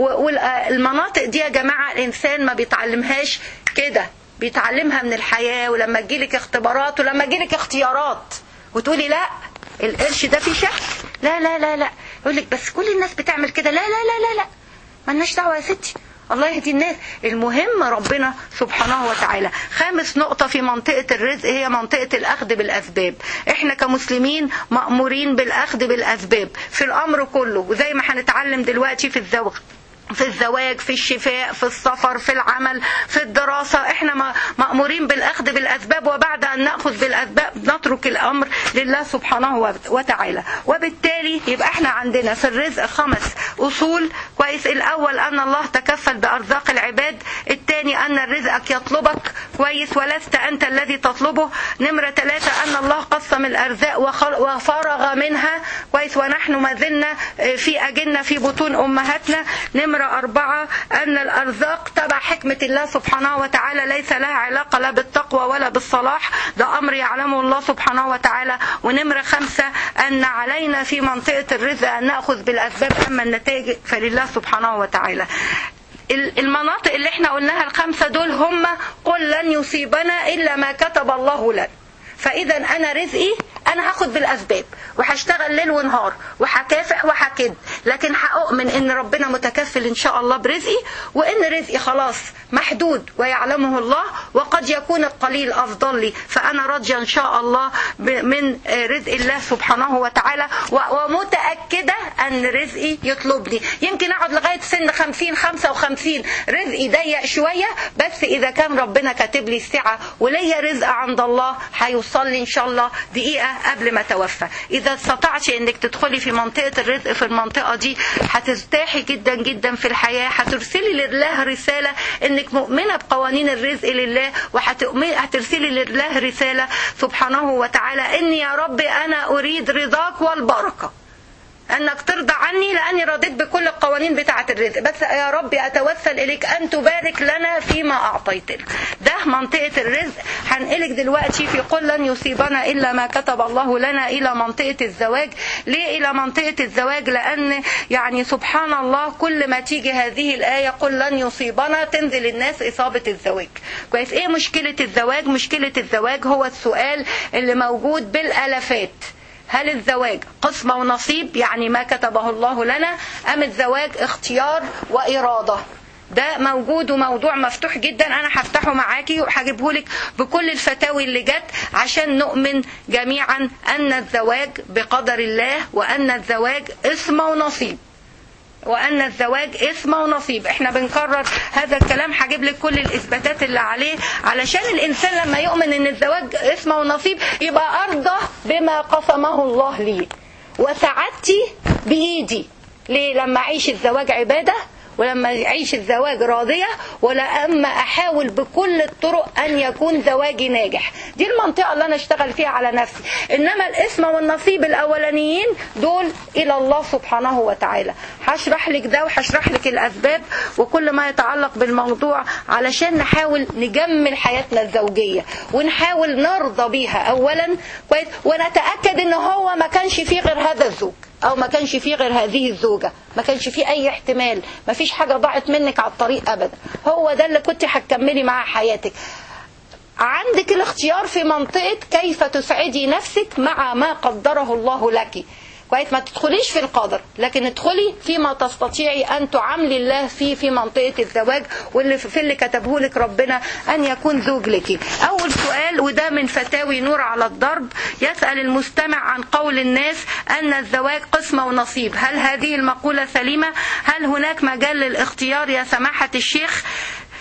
والمناطق دي يا جماعة الانسان ما بيتعلمهاش كده بيتعلمها من الحياة ولما تجيلك اختبارات ولما تجيلك اختيارات وتقولي لا القرش ده فيه شك لا لا لا لا يقول لك بس كل الناس بتعمل كده لا لا لا لا لا مالناش دعوة يا ستي الله يهدي الناس المهم ربنا سبحانه وتعالى خامس نقطة في منطقة الرزق هي منطقة الأخذ بالأسباب احنا كمسلمين مأمورين بالأخذ بالأسباب في الأمر كله وزي ما هنتعلم دلوقتي في الزواج في الزواج في الشفاء في السفر في العمل في الدراسة احنا مأمورين بالأخذ بالأسباب وبعد أن نأخذ بالأسباب نترك الأمر لله سبحانه وتعالى وبالتالي يبقى احنا عندنا في الرزق خمس أصول كويس الأول أن الله تكفل بأرزاق العباد الثاني أن رزقك يطلبك كويس ولست أنت الذي تطلبه نمرة ثلاثة أن الله قسم الأرزاق وفرغ منها كويس ونحن ما زلنا في أجلنا في بطون أمهاتنا نمرة أربعة أن الأرزاق تبع حكمة الله سبحانه وتعالى ليس لها علاقة لا بالتقوى ولا بالصلاح ده أمر يعلمه الله سبحانه وتعالى ونمرة خمسة أن علينا في منطقة الرزق أن نأخذ بالأسباب أما النتائج فلله سبحانه وتعالى المناطق اللي احنا قلناها الخمسة دول هم قل لن يصيبنا إلا ما كتب الله لنا فإذا أنا رزقي أنا هاخد بالأسباب وهشتغل ليل ونهار وهكافح وهكد لكن هأؤمن إن ربنا متكفل إن شاء الله برزقي وإن رزقي خلاص محدود ويعلمه الله وقد يكون القليل أفضل لي فأنا راضية إن شاء الله من رزق الله سبحانه وتعالى ومتأكدة أن رزقي يطلبني يمكن أقعد لغاية سن 50 55 رزقي ضيق شوية بس إذا كان ربنا كاتب لي السعة وليا رزق عند الله هيوصل لي إن شاء الله دقيقة قبل ما توفى إذا استطعتي إنك تدخلي في منطقة الرزق في المنطقة دي هترتاحي جدا جدا في الحياة هترسلي لله رسالة إنك مؤمنة بقوانين الرزق لله وهترسلي لله رسالة سبحانه وتعالى إني يا رب أنا أريد رضاك والبركة انك ترضى عني لاني رضيت بكل القوانين بتاعه الرزق بس يا رب اتوسل اليك ان تبارك لنا فيما اعطيتنا ده منطقه الرزق هنقلك دلوقتي في قل لن يصيبنا الا ما كتب الله لنا الى منطقه الزواج ليه الى منطقه الزواج لان يعني سبحان الله كل ما تيجي هذه الايه قل لن يصيبنا تنزل الناس اصابه الزواج كويس ايه مشكله الزواج مشكله الزواج هو السؤال اللي موجود بالالافات هل الزواج قسمة ونصيب يعني ما كتبه الله لنا أم الزواج اختيار وإرادة ده موجود وموضوع مفتوح جدا انا هفتحه معاكي وهجيبه لك بكل الفتاوي اللي جت عشان نؤمن جميعا ان الزواج بقدر الله وان الزواج اسم ونصيب وان الزواج اسم ونصيب احنا بنكرر هذا الكلام هجيب لك كل الاثباتات اللي عليه علشان الانسان لما يؤمن ان الزواج اسم ونصيب يبقى ارضى بما قسمه الله لي وسعادتي بايدي ليه لما اعيش الزواج عباده ولما يعيش الزواج راضية ولما أحاول بكل الطرق أن يكون زواجي ناجح دي المنطقة اللي أنا اشتغل فيها على نفسي إنما الاسم والنصيب الأولانيين دول إلى الله سبحانه وتعالى هشرح لك ده وهشرح لك الأسباب وكل ما يتعلق بالموضوع علشان نحاول نجمل حياتنا الزوجية ونحاول نرضى بيها أولا كويس ونتأكد إن هو ما كانش فيه غير هذا الزوج او ما كانش فيه غير هذه الزوجة ما كانش فيه اي احتمال ما فيش حاجة ضاعت منك على الطريق ابدا هو ده اللي كنت هتكملي معاه حياتك عندك الاختيار في منطقة كيف تسعدي نفسك مع ما قدره الله لك كويس ما تدخليش في القدر لكن ادخلي فيما تستطيعي ان تعاملي الله فيه في منطقه الزواج واللي في اللي كتبه لك ربنا ان يكون زوج لك اول سؤال وده من فتاوي نور على الضرب يسال المستمع عن قول الناس ان الزواج قسمه ونصيب هل هذه المقوله سليمه هل هناك مجال للاختيار يا سماحه الشيخ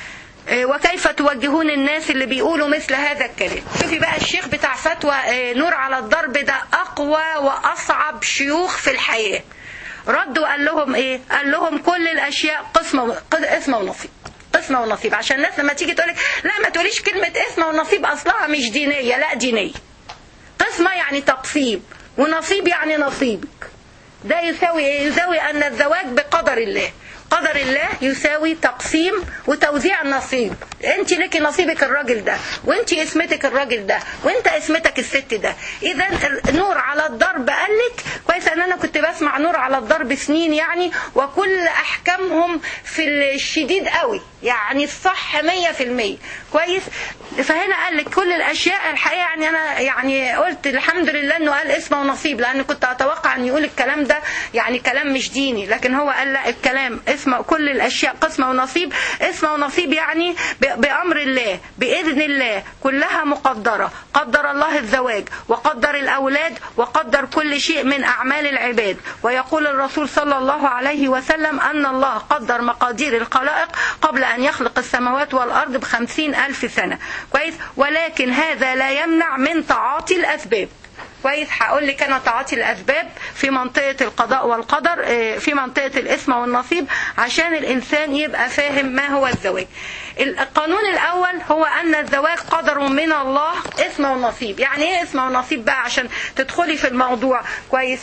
آه، وكيف توجهون الناس اللي بيقولوا مثل هذا الكلام شوفي بقى الشيخ بتاع فتوى آه، نور على الضرب ده اقوى واصعب شيوخ في الحياه رد وقال لهم ايه قال لهم كل الاشياء قسمه اسم ونصيب قسمه ونصيب عشان الناس لما تيجي تقولك لا ما تقوليش كلمه اسم ونصيب اصلها مش دينيه لا دينيه قسمه يعني تقسيم ونصيب يعني نصيبك ده يساوي ايه يساوي ان الزواج بقدر الله قدر الله يساوي تقسيم وتوزيع النصيب انت لك نصيبك الراجل ده وانت اسمتك الراجل ده وانت اسمتك الست ده اذا نور على الضرب قال لك كويس ان انا كنت بسمع نور على الضرب سنين يعني وكل احكامهم في الشديد قوي يعني الصح 100% كويس فهنا قال لك كل الاشياء الحقيقه يعني انا يعني قلت الحمد لله انه قال اسم ونصيب لان كنت اتوقع ان يقول الكلام ده يعني كلام مش ديني لكن هو قال لا الكلام اسم كل الاشياء قسمه ونصيب اسم ونصيب يعني ب- بامر الله باذن الله كلها مقدره قدر الله الزواج وقدر الاولاد وقدر كل شيء من اعمال العباد ويقول الرسول صلى الله عليه وسلم ان الله قدر مقادير الخلائق قبل ان يخلق السماوات والارض بخمسين الف سنه كويس ولكن هذا لا يمنع من تعاطي الاسباب كويس هقول لك انا تعاطي الاسباب في منطقه القضاء والقدر آه، في منطقه الاسم والنصيب عشان الانسان يبقى فاهم ما هو الزواج القانون الاول هو ان الزواج قدر من الله اسم ونصيب يعني ايه اسم ونصيب بقى عشان تدخلي في الموضوع كويس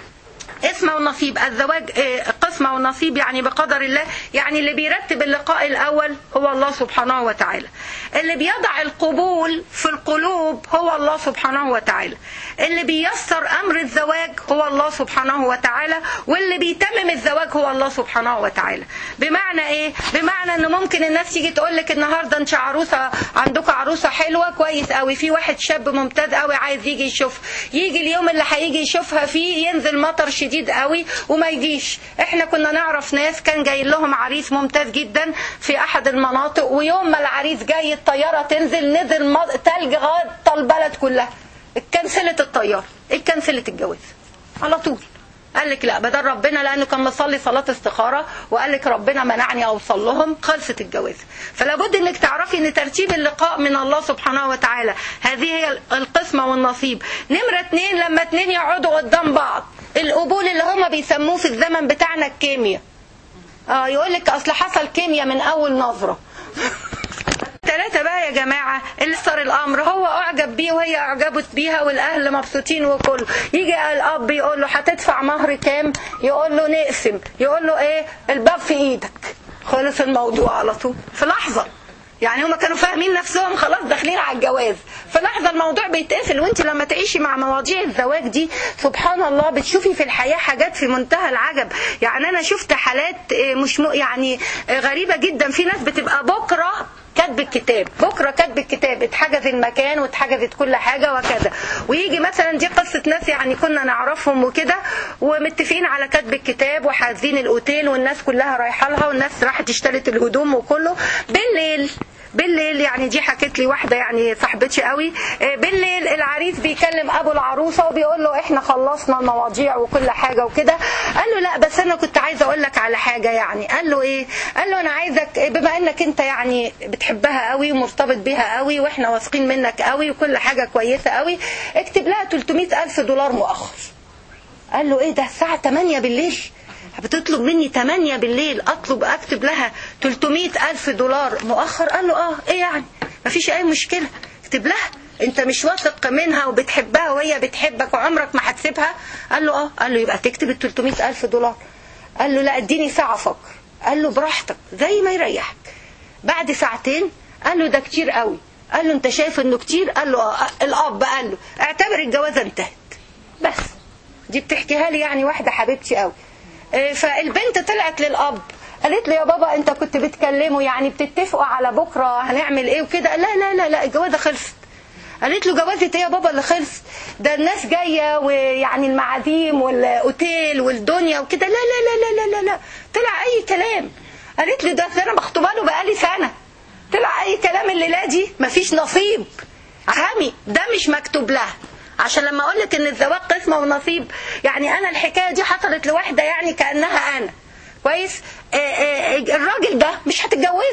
اسم ونصيب الزواج آه، قسمة ونصيب يعني بقدر الله يعني اللي بيرتب اللقاء الأول هو الله سبحانه وتعالى اللي بيضع القبول في القلوب هو الله سبحانه وتعالى اللي بيسر أمر الزواج هو الله سبحانه وتعالى واللي بيتمم الزواج هو الله سبحانه وتعالى بمعنى ايه بمعنى ان ممكن الناس تيجي تقول لك النهارده انت عروسه عندكم عروسه حلوه كويس قوي في واحد شاب ممتاز قوي عايز يجي يشوف يجي اليوم اللي هيجي يشوفها فيه ينزل مطر شديد قوي وما يجيش احنا كنا نعرف ناس كان جاي لهم عريس ممتاز جدا في احد المناطق ويوم ما العريس جاي الطياره تنزل نزل مط- تلج غطى البلد كلها اتكنسلت الطياره اتكنسلت الجواز على طول قال لك لا بدل ربنا لانه كان مصلي صلاه استخاره وقال لك ربنا منعني اوصل لهم خلصت الجواز فلا بد انك تعرفي ان ترتيب اللقاء من الله سبحانه وتعالى هذه هي القسمه والنصيب نمره اتنين لما اتنين يقعدوا قدام بعض القبول اللي هما بيسموه في الزمن بتاعنا الكيمياء اه يقول لك اصل حصل كيمياء من اول نظره ثلاثة بقى يا جماعة اللي صار الأمر هو أعجب بيه وهي أعجبت بيها والأهل مبسوطين وكله يجي الأب يقول له هتدفع مهر كام يقول له نقسم يقول له إيه الباب في إيدك خلص الموضوع على طول في لحظة يعني هما كانوا فاهمين نفسهم خلاص داخلين على الجواز في لحظة الموضوع بيتقفل وانت لما تعيشي مع مواضيع الزواج دي سبحان الله بتشوفي في الحياة حاجات في منتهى العجب يعني انا شفت حالات آه، مش م... يعني آه، غريبة جدا في ناس بتبقى بكرة كاتب الكتاب بكره كاتب الكتاب اتحجز المكان واتحجزت كل حاجه وكذا ويجي مثلا دي قصه ناس يعني كنا نعرفهم وكده ومتفقين على كاتب الكتاب وحاجزين الاوتيل والناس كلها رايحه لها والناس راحت اشترت الهدوم وكله بالليل بالليل يعني دي حكت لي واحده يعني صاحبتي قوي آه، بالليل العريس بيكلم ابو العروسه وبيقول له احنا خلصنا المواضيع وكل حاجه وكده قال له لا بس انا كنت عايزه اقول لك على حاجه يعني قال له ايه قال له انا عايزك بما انك انت يعني بتحبها قوي ومرتبط بيها قوي واحنا واثقين منك قوي وكل حاجه كويسه قوي اكتب لها 300 الف دولار مؤخر قال له ايه ده الساعة 8 بالليل بتطلب مني 8 بالليل اطلب اكتب لها 300 الف دولار مؤخر قال له اه ايه يعني مفيش اي مشكلة اكتب لها انت مش واثق منها وبتحبها وهي بتحبك وعمرك ما هتسيبها قال له اه قال له يبقى تكتب ال 300 الف دولار قال له لا اديني ساعة افكر قال له براحتك زي ما يريحك بعد ساعتين قال له ده كتير قوي قال له انت شايف انه كتير قال له اه الاب قال له اعتبر الجوازة انتهت بس دي بتحكيها لي يعني واحدة حبيبتي قوي آه، فالبنت طلعت للأب قالت له يا بابا انت كنت بتكلمه يعني بتتفقوا على بكرة هنعمل ايه وكده لا لا لا لا الجوازة خلصت قالت له جوازة ايه يا بابا اللي خلص ده الناس جاية ويعني المعازيم والاوتيل والدنيا وكده لا لا لا لا لا لا لا طلع اي كلام قالت له ده انا مخطوبه له بقالي سنة طلع اي كلام الليلة دي مفيش نصيب عمي ده مش مكتوب لها عشان لما اقول لك ان الزواج قسمه ونصيب يعني انا الحكايه دي حصلت لواحده يعني كانها انا كويس آه، آه، الراجل ده مش هتتجوزه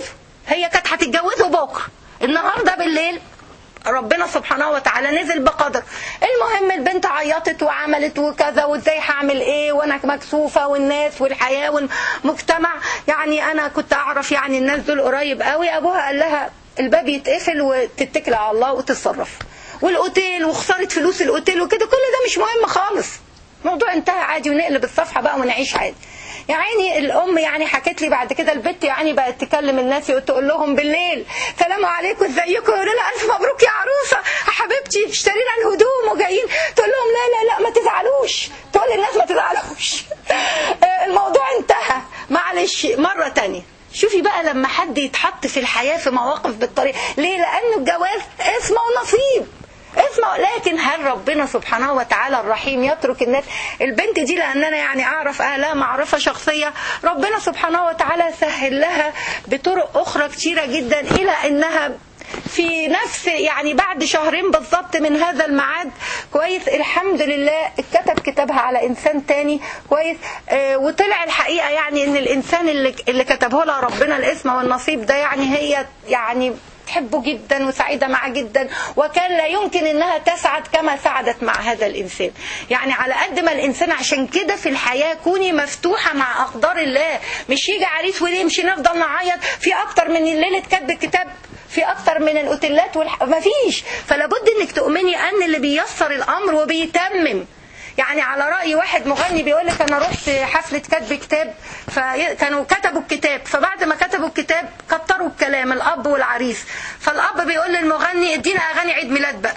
هي كانت هتتجوزه بكره النهارده بالليل ربنا سبحانه وتعالى نزل بقدر المهم البنت عيطت وعملت وكذا وازاي هعمل ايه وانا مكسوفه والناس والحياه والمجتمع يعني انا كنت اعرف يعني الناس دول قريب قوي ابوها قال لها الباب يتقفل وتتكل على الله وتتصرف والاوتيل وخساره فلوس الاوتيل وكده كل ده مش مهم خالص الموضوع انتهى عادي ونقلب الصفحه بقى ونعيش عادي يا عيني الام يعني حكت لي بعد كده البت يعني بقت تكلم الناس وتقول لهم بالليل سلام عليكم ازيكم يقولوا لها الف مبروك يا عروسه حبيبتي اشترينا الهدوم وجايين تقول لهم لا لا لا ما تزعلوش تقول للناس ما تزعلوش الموضوع انتهى معلش مره تانية شوفي بقى لما حد يتحط في الحياه في مواقف بالطريقه ليه لانه الجواز اسمه ونصيب اسمع لكن هل ربنا سبحانه وتعالى الرحيم يترك الناس البنت دي لان انا يعني اعرف اهلها معرفه شخصيه ربنا سبحانه وتعالى سهل لها بطرق اخرى كتيره جدا الى انها في نفس يعني بعد شهرين بالظبط من هذا الميعاد كويس الحمد لله اتكتب كتابها على انسان تاني كويس اه وطلع الحقيقه يعني ان الانسان اللي اللي كتبه لها ربنا الاسم والنصيب ده يعني هي يعني تحبه جدا وسعيدة معه جدا وكان لا يمكن انها تسعد كما سعدت مع هذا الانسان يعني على قد ما الانسان عشان كده في الحياة كوني مفتوحة مع اقدار الله مش يجي عريس ويمشي نفضل نعيط في اكتر من ليلة كتب الكتاب في اكتر من الاوتيلات والح... مفيش فلا بد انك تؤمني ان اللي بيسر الامر وبيتمم يعني على رأي واحد مغني بيقول لك أنا رحت حفلة كتب كتاب فكانوا كتبوا الكتاب فبعد ما كتبوا الكتاب كتروا الكلام الأب والعريس فالأب بيقول للمغني ادينا أغاني عيد ميلاد بقى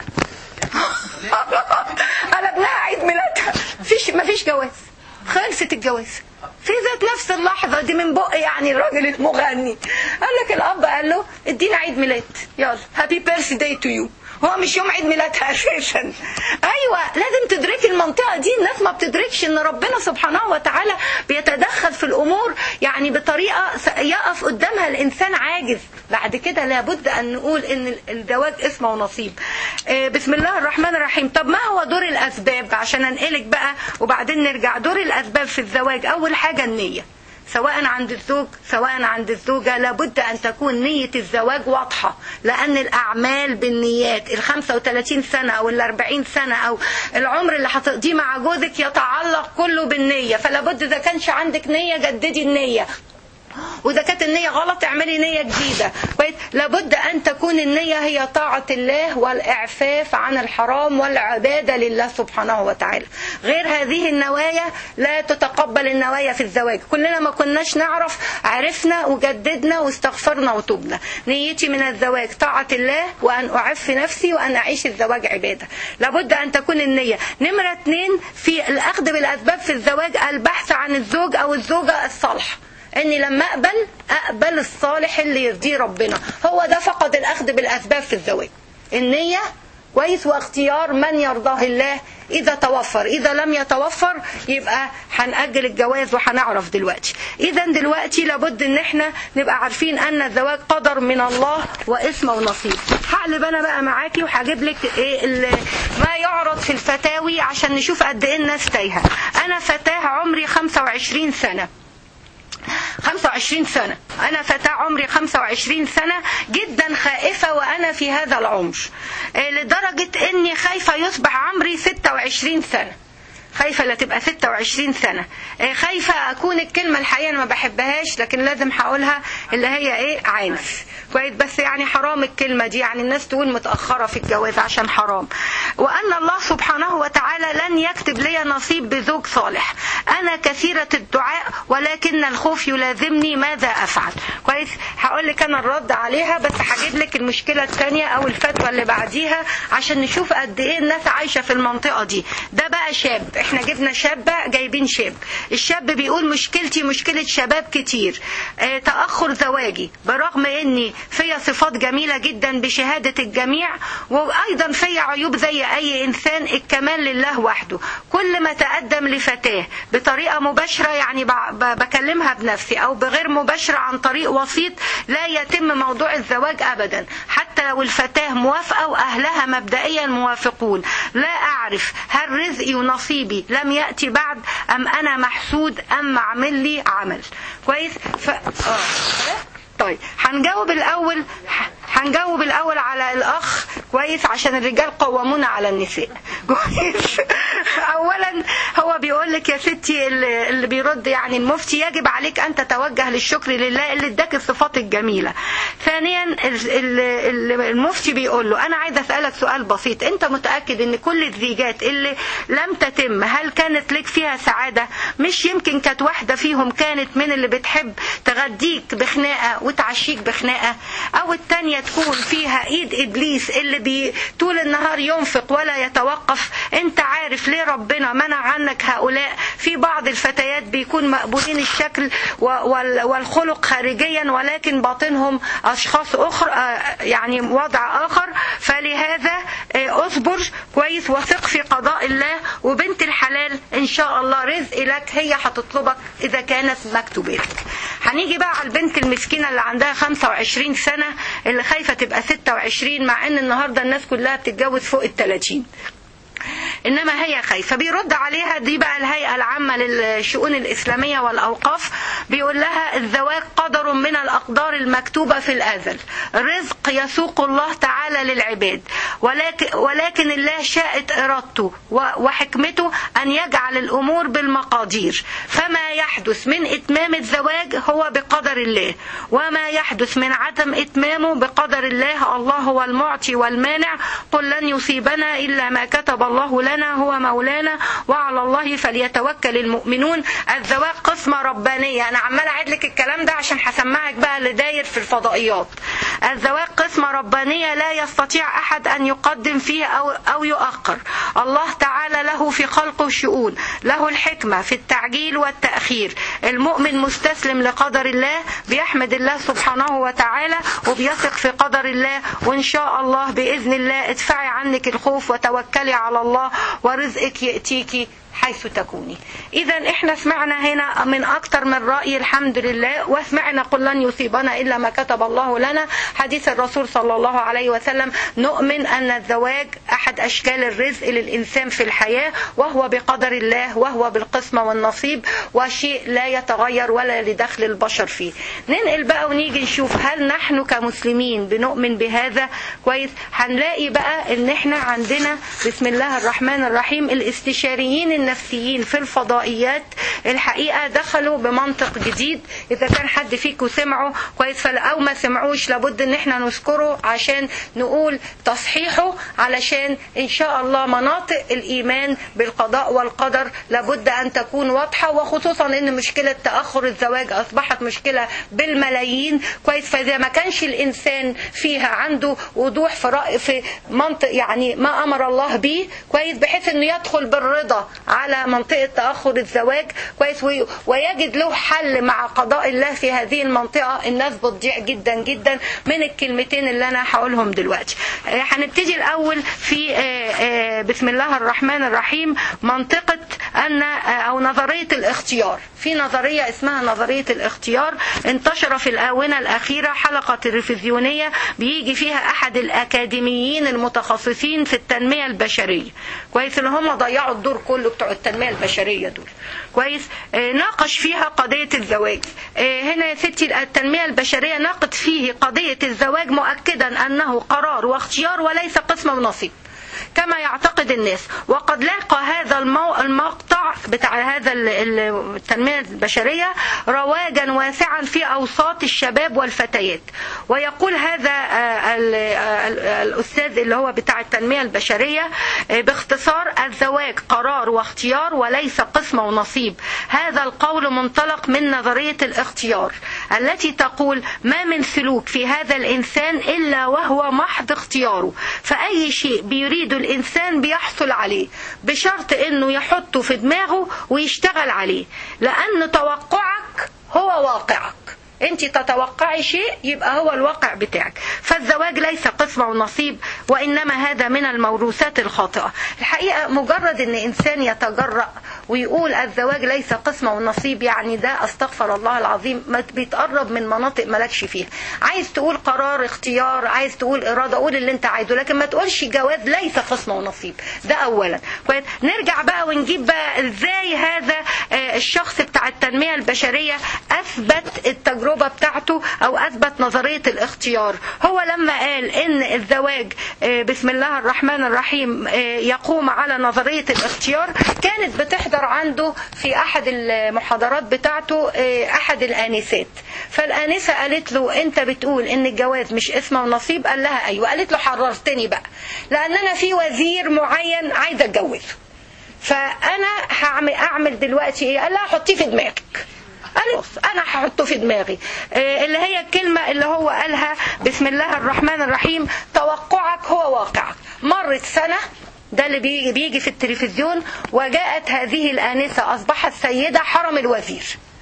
قلبناها عيد ميلادها مفيش مفيش جواز خلصت الجواز في ذات نفس اللحظة دي من بق يعني الراجل المغني قال لك الأب قال له ادينا عيد ميلاد يلا هابي بيرث داي تو يو هو مش يوم عيد ميلادها اساسا ايوه لازم تدركي المنطقه دي الناس ما بتدركش ان ربنا سبحانه وتعالى بيتدخل في الامور يعني بطريقه يقف قدامها الانسان عاجز بعد كده لابد ان نقول ان الزواج اسمه ونصيب بسم الله الرحمن الرحيم طب ما هو دور الاسباب عشان انقلك بقى وبعدين نرجع دور الاسباب في الزواج اول حاجه النيه سواء عند الزوج سواء عند الزوجة لابد أن تكون نية الزواج واضحة لأن الأعمال بالنيات ال 35 سنة أو ال 40 سنة أو العمر اللي هتقضيه مع جوزك يتعلق كله بالنية فلا بد إذا كانش عندك نية جددي النية واذا كانت النيه غلط اعملي نيه جديده كويس لابد ان تكون النيه هي طاعه الله والاعفاف عن الحرام والعباده لله سبحانه وتعالى غير هذه النوايا لا تتقبل النوايا في الزواج كلنا ما كناش نعرف عرفنا وجددنا واستغفرنا وتوبنا نيتي من الزواج طاعه الله وان اعف نفسي وان اعيش الزواج عباده لابد ان تكون النيه نمره اثنين في الاخذ بالاسباب في الزواج البحث عن الزوج او الزوجه الصالحه اني لما اقبل اقبل الصالح اللي يرضيه ربنا هو ده فقط الاخذ بالاسباب في الزواج النيه كويس واختيار من يرضاه الله اذا توفر اذا لم يتوفر يبقى هنأجل الجواز وهنعرف دلوقتي اذا دلوقتي لابد ان احنا نبقى عارفين ان الزواج قدر من الله واسمه ونصيب هقلب انا بقى معاكي وهجيب لك ايه ما يعرض في الفتاوي عشان نشوف قد ايه الناس تايهه انا فتاه عمري 25 سنه 25 سنة أنا فتاة عمري 25 سنة جدا خائفة وأنا في هذا العمر لدرجة أني خايفة يصبح عمري 26 سنة خايفة لا تبقى 26 سنة خايفة أكون الكلمة الحقيقة أنا ما بحبهاش لكن لازم هقولها اللي هي إيه عانس كويس بس يعني حرام الكلمة دي يعني الناس تقول متأخرة في الجواز عشان حرام وأن الله سبحانه وتعالى لن يكتب لي نصيب بزوج صالح أنا كثيرة الدعاء ولكن الخوف يلازمني ماذا أفعل كويس هقول لك أنا الرد عليها بس هجيب لك المشكلة الثانية أو الفتوى اللي بعديها عشان نشوف قد إيه الناس عايشة في المنطقة دي ده بقى شاب احنا جبنا شابة جايبين شاب الشاب بيقول مشكلتي مشكلة شباب كتير اه تأخر زواجي برغم اني فيا صفات جميلة جدا بشهادة الجميع وايضا فيا عيوب زي اي انسان الكمال لله وحده كل ما تقدم لفتاة بطريقة مباشرة يعني بكلمها بنفسي او بغير مباشرة عن طريق وسيط لا يتم موضوع الزواج ابدا حتى لو الفتاة موافقة واهلها مبدئيا موافقون لا اعرف هل رزقي ونصيبي لم يأتي بعد أم أنا محسود أم عمل لي عمل كويس ف... آه. طيب هنجاوب الاول هنجاوب الاول على الاخ كويس عشان الرجال قوامون على النساء كويس اولا هو بيقول لك يا ستي اللي اللي بيرد يعني المفتي يجب عليك ان تتوجه للشكر لله اللي اداك الصفات الجميله ثانيا ال- ال- ال- المفتي بيقول له انا عايز اسالك سؤال بسيط انت متاكد ان كل الزيجات اللي لم تتم هل كانت لك فيها سعاده مش يمكن كانت واحده فيهم كانت من اللي بتحب تغديك بخناقه وتعشيك بخناقه او التانية تكون فيها ايد ابليس اللي بي طول النهار ينفق ولا يتوقف انت عارف ليه ربنا منع عنك هؤلاء في بعض الفتيات بيكون مقبولين الشكل و- وال- والخلق خارجيا ولكن باطنهم اشخاص اخر آه، يعني وضع اخر فلهذا آه، اصبر كويس وثق في قضاء الله وبنت الحلال ان شاء الله رزق لك هي هتطلبك اذا كانت مكتوبه لك هنيجي بقى على البنت المسكينه اللي عندها 25 سنه اللي خايفه تبقى 26 مع ان النهارده الناس كلها بتتجوز فوق ال 30 انما هي خايفه بيرد عليها دي بقى الهيئه العامه للشؤون الاسلاميه والاوقاف بيقول لها الزواج قدر من الاقدار المكتوبه في الازل رزق يسوق الله تعالى للعباد ولكن ولكن الله شاءت ارادته و- وحكمته ان يجعل الامور بالمقادير فما يحدث من اتمام الزواج هو بقدر الله وما يحدث من عدم اتمامه بقدر الله الله هو المعطي والمانع قل لن يصيبنا الا ما كتب الله لنا هو مولانا وعلى الله فليتوكل المؤمنون الزواج قسمة ربانية أنا عمال أعيد لك الكلام ده عشان هسمعك بقى اللي داير في الفضائيات الزواج قسمة ربانية لا يستطيع أحد أن يقدم فيه أو, أو يؤخر الله تعالى له في خلقه شؤون له الحكمة في التعجيل والتأخير المؤمن مستسلم لقدر الله بيحمد الله سبحانه وتعالى وبيثق في قدر الله وإن شاء الله بإذن الله ادفعي عنك الخوف وتوكلي على الله ورزقك يأتيك حيث تكوني إذا إحنا سمعنا هنا من أكثر من رأي الحمد لله وسمعنا قل لن يصيبنا إلا ما كتب الله لنا حديث الرسول صلى الله عليه وسلم نؤمن أن الزواج أحد أشكال الرزق للإنسان في الحياة وهو بقدر الله وهو بالقسمة والنصيب وشيء لا يتغير ولا لدخل البشر فيه ننقل بقى ونيجي نشوف هل نحن كمسلمين بنؤمن بهذا كويس هنلاقي بقى ان احنا عندنا بسم الله الرحمن الرحيم الاستشاريين النفسيين في الفضائيات الحقيقة دخلوا بمنطق جديد اذا كان حد فيكم سمعه كويس فل- او ما سمعوش لابد ان احنا نذكره عشان نقول تصحيحه علشان ان شاء الله مناطق الايمان بالقضاء والقدر لابد ان تكون واضحة وخصوصا ان مشكلة تأخر الزواج اصبحت مشكلة بالملايين كويس فاذا ما كانش الانسان فيها عنده وضوح في رأي في منطق يعني ما امر الله به كويس بحيث انه يدخل بالرضا على منطقة تأخر الزواج كويس وي- ويجد له حل مع قضاء الله في هذه المنطقة الناس بتضيع جدا جدا من الكلمتين اللي انا هقولهم دلوقتي آه، هنبتدي الاول في آه، آه، بسم الله الرحمن الرحيم منطقة ان آه، او نظرية الاختيار في نظرية اسمها نظرية الاختيار انتشر في الآونة الأخيرة حلقة تلفزيونية بيجي فيها أحد الأكاديميين المتخصصين في التنمية البشرية كويس اللي هم ضيعوا الدور كله بتوع التنمية البشرية دول كويس آه، ناقش فيها قضية الزواج آه، هنا يا ستي التنمية البشرية ناقد فيه قضية الزواج مؤكدا أنه قرار واختيار وليس قسم ونصيب كما يعتقد الناس وقد لاقى هذا المو... المقطع بتاع هذا ال- ال- التنمية البشرية رواجا واسعا في أوساط الشباب والفتيات ويقول هذا آه، ال- آه، ال- الأستاذ اللي هو بتاع التنمية البشرية آه، باختصار الزواج قرار واختيار وليس قسم ونصيب هذا القول منطلق من نظرية الاختيار التي تقول ما من سلوك في هذا الإنسان إلا وهو محض اختياره فأي شيء بيريده الإنسان بيحصل عليه بشرط إنه يحطه في دماغه ويشتغل عليه لأن توقعك هو واقعك انت تتوقعي شيء يبقى هو الواقع بتاعك فالزواج ليس قسمة ونصيب وانما هذا من الموروثات الخاطئة الحقيقة مجرد ان انسان يتجرأ ويقول الزواج ليس قسمة ونصيب يعني ده استغفر الله العظيم ما بيتقرب من مناطق مالكش فيها عايز تقول قرار اختيار عايز تقول ارادة قول اللي انت عايزه لكن ما تقولش جواز ليس قسمة ونصيب ده اولا كويس نرجع بقى ونجيب بقى ازاي هذا آه، الشخص بتاع التنمية البشرية اثبت التجربة بتاعته بتاعته او اثبت نظريه الاختيار هو لما قال ان الزواج آه، بسم الله الرحمن الرحيم آه، يقوم على نظريه الاختيار كانت بتحضر عنده في احد المحاضرات بتاعته آه، احد الانسات فالانسه قالت له انت بتقول ان الجواز مش اسمه ونصيب قال لها ايوه قالت له حررتني بقى لان انا في وزير معين عايزه اتجوزه فانا هعمل اعمل دلوقتي ايه قال لها حطيه في دماغك قال بص انا هحطه في دماغي آه، اللي هي الكلمه اللي هو قالها بسم الله الرحمن الرحيم توقعك هو واقعك مرت سنه ده اللي بيجي, بيجي في التلفزيون وجاءت هذه الآنسة أصبحت سيدة حرم الوزير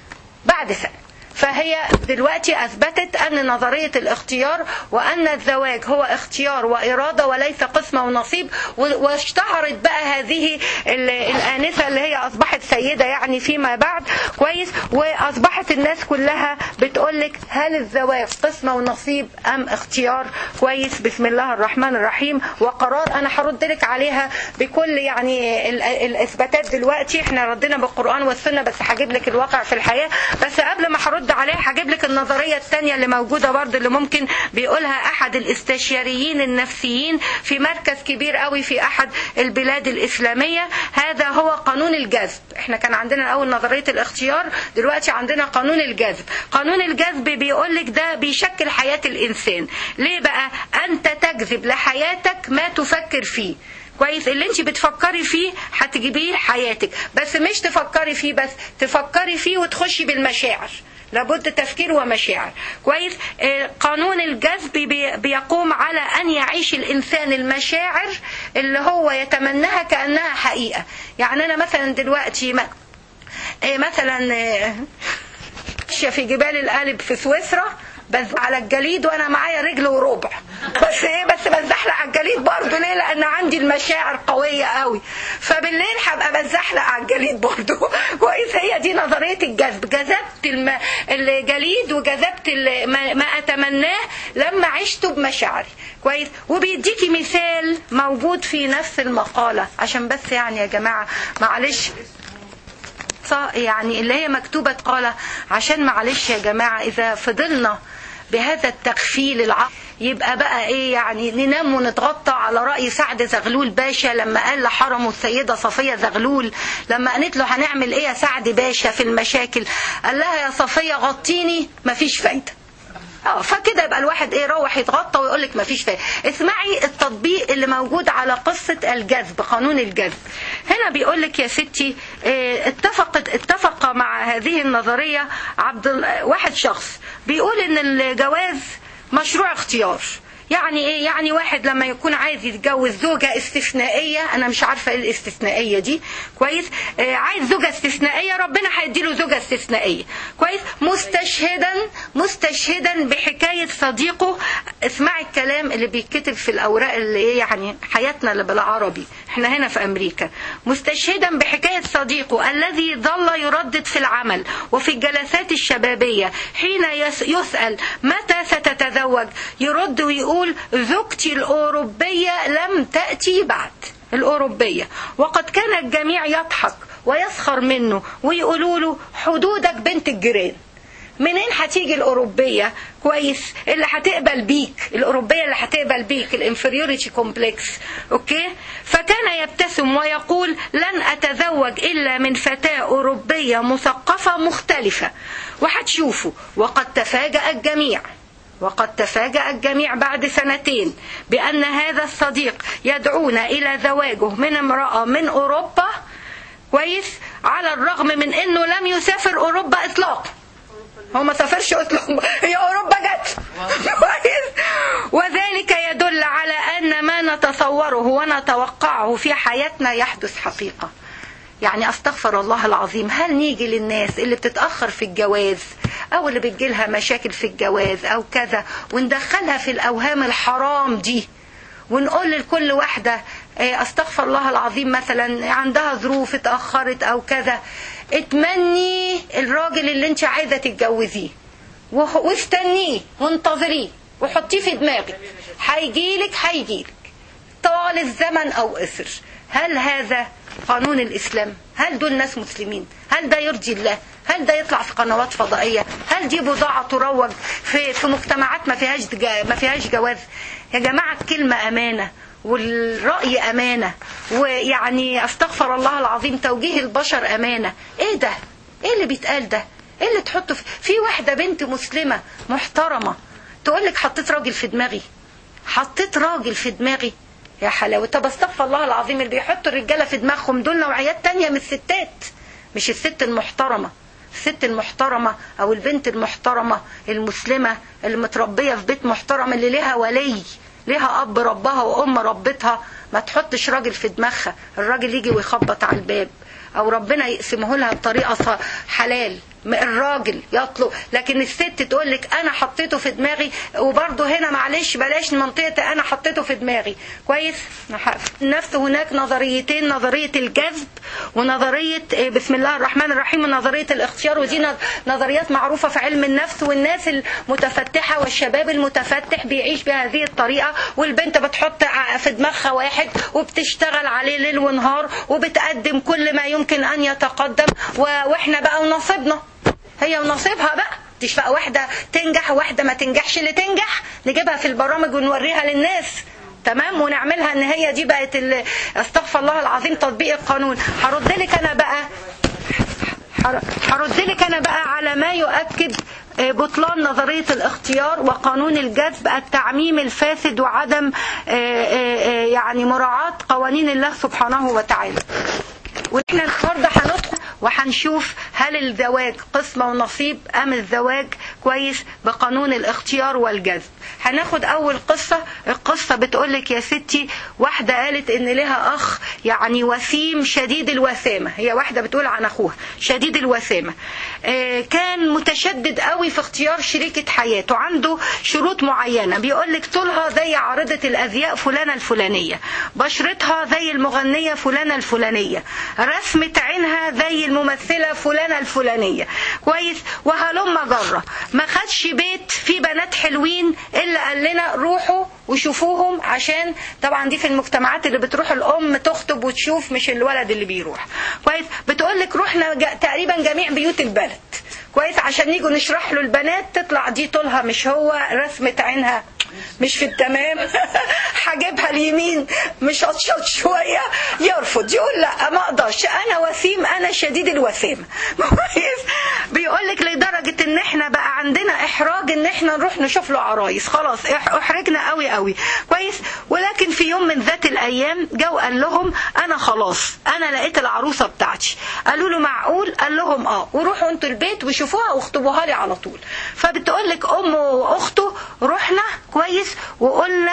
بعد سنة فهي دلوقتي أثبتت أن نظرية الاختيار وأن الزواج هو اختيار وإرادة وليس قسمة ونصيب و- واشتهرت بقى هذه ال- الآنسة اللي هي أصبحت سيدة يعني فيما بعد كويس وأصبحت الناس كلها بتقولك هل الزواج قسمة ونصيب أم اختيار كويس بسم الله الرحمن الرحيم وقرار أنا هرد لك عليها بكل يعني ال- الإثباتات دلوقتي احنا ردنا بالقرآن والسنة بس هجيب لك الواقع في الحياة بس قبل ما هرد عليها هجيب لك النظرية الثانية اللي موجودة برضه اللي ممكن بيقولها أحد الاستشاريين النفسيين في مركز كبير قوي في أحد البلاد الإسلامية هذا هو قانون الجذب احنا كان عندنا الأول نظرية الاختيار دلوقتي عندنا قانون الجذب قانون الجذب بيقول لك ده بيشكل حياة الإنسان ليه بقى أنت تجذب لحياتك ما تفكر فيه كويس اللي انت بتفكري فيه هتجيبيه لحياتك بس مش تفكري فيه بس تفكري فيه وتخشي بالمشاعر لابد تفكير ومشاعر كويس آه، قانون الجذب بي- بيقوم على ان يعيش الانسان المشاعر اللي هو يتمناها كانها حقيقه يعني انا مثلا دلوقتي ما- آه، مثلا آه، ماشيه في جبال القلب في سويسرا بس على الجليد وانا معايا رجل وربع بس ايه بس بزحلق على الجليد برضه ليه لان عندي المشاعر قويه قوي فبالليل هبقى بزحلق على الجليد برضه كويس هي دي نظريه الجذب جذبت الم... الجليد وجذبت ال- ما... ما اتمناه لما عشته بمشاعري كويس وبيديكي مثال موجود في نفس المقاله عشان بس يعني يا جماعه معلش ص- يعني اللي هي مكتوبة قال عشان معلش يا جماعة إذا فضلنا بهذا التغفيل العقل يبقى بقى ايه يعني ننام ونتغطى على رأي سعد زغلول باشا لما قال لحرمه السيدة صفية زغلول لما قالت له هنعمل ايه يا سعد باشا في المشاكل قال لها يا صفية غطيني مفيش فايدة اه فكده يبقى الواحد ايه يروح يتغطى ويقول لك مفيش فايده اسمعي التطبيق اللي موجود على قصه الجذب قانون الجذب هنا بيقول لك يا ستي اه، اتفقت اتفق مع هذه النظريه عبد ال- واحد شخص بيقول ان الجواز مشروع اختيار يعني ايه يعني واحد لما يكون عايز يتجوز زوجة استثنائية انا مش عارفة ايه الاستثنائية دي كويس آه عايز زوجة استثنائية ربنا هيديله زوجة استثنائية كويس مستشهدا مستشهدا بحكاية صديقه اسمعي الكلام اللي بيتكتب في الاوراق اللي ايه يعني حياتنا اللي بالعربي احنا هنا في امريكا مستشهدا بحكاية صديقه الذي ظل يردد في العمل وفي الجلسات الشبابية حين يس- يسأل متى ستتزوج يرد ويقول زوجتي الأوروبية لم تأتي بعد الأوروبية وقد كان الجميع يضحك ويسخر منه ويقولوا له حدودك بنت الجيران منين هتيجي الأوروبية كويس اللي هتقبل بيك الأوروبية اللي هتقبل بيك الانفيريوريتي كومبلكس أوكي فكان يبتسم ويقول لن أتزوج إلا من فتاة أوروبية مثقفة مختلفة وهتشوفوا وقد تفاجأ الجميع وقد تفاجأ الجميع بعد سنتين بأن هذا الصديق يدعونا إلى زواجه من امرأة من أوروبا كويس على الرغم من أنه لم يسافر أوروبا إطلاقا هو ما سافرش اصلا هي اوروبا جت كويس وذلك يدل على ان ما نتصوره ونتوقعه في حياتنا يحدث حقيقه يعني استغفر الله العظيم هل نيجي للناس اللي بتتاخر في الجواز او اللي بتجيلها مشاكل في الجواز او كذا وندخلها في الاوهام الحرام دي ونقول لكل واحدة إيه، استغفر الله العظيم مثلا عندها ظروف اتأخرت او كذا اتمني الراجل اللي انت عايزة تتجوزيه وه- واستنيه وانتظريه وحطيه في دماغك هيجيلك هيجيلك طال الزمن او قصر هل هذا قانون الاسلام هل دول ناس مسلمين هل ده يرضي الله هل ده يطلع في قنوات فضائيه هل دي بضاعه تروج في في مجتمعات ما فيهاش جا- ما فيهاش جواز يا جماعه الكلمه امانه والرأي أمانة ويعني أستغفر الله العظيم توجيه البشر أمانة إيه ده؟ إيه اللي بيتقال ده؟ إيه اللي تحطه في, في واحدة بنت مسلمة محترمة تقول لك حطيت راجل في دماغي حطيت راجل في دماغي يا حلاوة طب استغفر الله العظيم اللي بيحطوا الرجالة في دماغهم دول نوعيات تانية من الستات مش الست المحترمة الست المحترمة أو البنت المحترمة المسلمة اللي متربية في بيت محترم اللي ليها ولي ليها أب ربها وأم ربتها ما تحطش راجل في دماغها الراجل يجي ويخبط على الباب أو ربنا يقسمه لها بطريقة ص- حلال الراجل يطلب لكن الست تقول لك انا حطيته في دماغي وبرضه هنا معلش بلاش منطقه انا حطيته في دماغي كويس نفس هناك نظريتين نظريه الجذب ونظريه إيه، بسم الله الرحمن الرحيم ونظريه الاختيار ودي نظ- نظريات معروفه في علم النفس والناس المتفتحه والشباب المتفتح بيعيش بهذه الطريقه والبنت بتحط ع- في دماغها واحد وبتشتغل عليه ليل ونهار وبتقدم كل ما يمكن ان يتقدم و- واحنا بقى ونصيبنا هي ونصيبها بقى مش بقى واحده تنجح وواحده ما تنجحش اللي تنجح نجيبها في البرامج ونوريها للناس تمام ونعملها ان هي دي بقت ال- استغفر الله العظيم تطبيق القانون هرد لك انا بقى هر- هرد لك انا بقى على ما يؤكد آه، بطلان نظرية الاختيار وقانون الجذب التعميم الفاسد وعدم آه، آه، آه، يعني مراعاة قوانين الله سبحانه وتعالى واحنا النهارده هندخل وهنشوف هل الزواج قسمة ونصيب ام الزواج كويس بقانون الاختيار والجذب هناخد اول قصة القصة بتقولك يا ستي واحدة قالت ان لها اخ يعني وسيم شديد الوسامة هي واحدة بتقول عن اخوها شديد الوسامة آه، كان متشدد قوي في اختيار شريكة حياته عنده شروط معينة بيقولك طولها زي عارضة الازياء فلانة الفلانية بشرتها زي المغنية فلانة الفلانية رسمة عينها زي الممثلة فلانة الفلانية كويس وهلم جرة ما خدش بيت فيه بنات حلوين الا قال لنا روحوا وشوفوهم عشان طبعا دي في المجتمعات اللي بتروح الام تخطب وتشوف مش الولد اللي بيروح كويس بتقول لك رحنا جا- تقريبا جميع بيوت البلد كويس عشان نيجوا نشرح له البنات تطلع دي طولها مش هو رسمة عينها مش في التمام حاجبها اليمين مش هتشط شوية يرفض يقول لا ما اقدرش انا وسيم انا شديد الوسامة كويس بيقول لك لدرجة ان احنا بقى عندنا احراج ان احنا نروح نشوف له عرايس خلاص إح- احرجنا قوي قوي كويس ولكن في يوم من ذات الايام جو قال لهم انا خلاص انا لقيت العروسة بتاعتي قالوا له معقول قال لهم اه وروحوا انتوا البيت وشوفوها واخطبوها لي على طول فبتقول لك امه واخته رحنا كويس وقلنا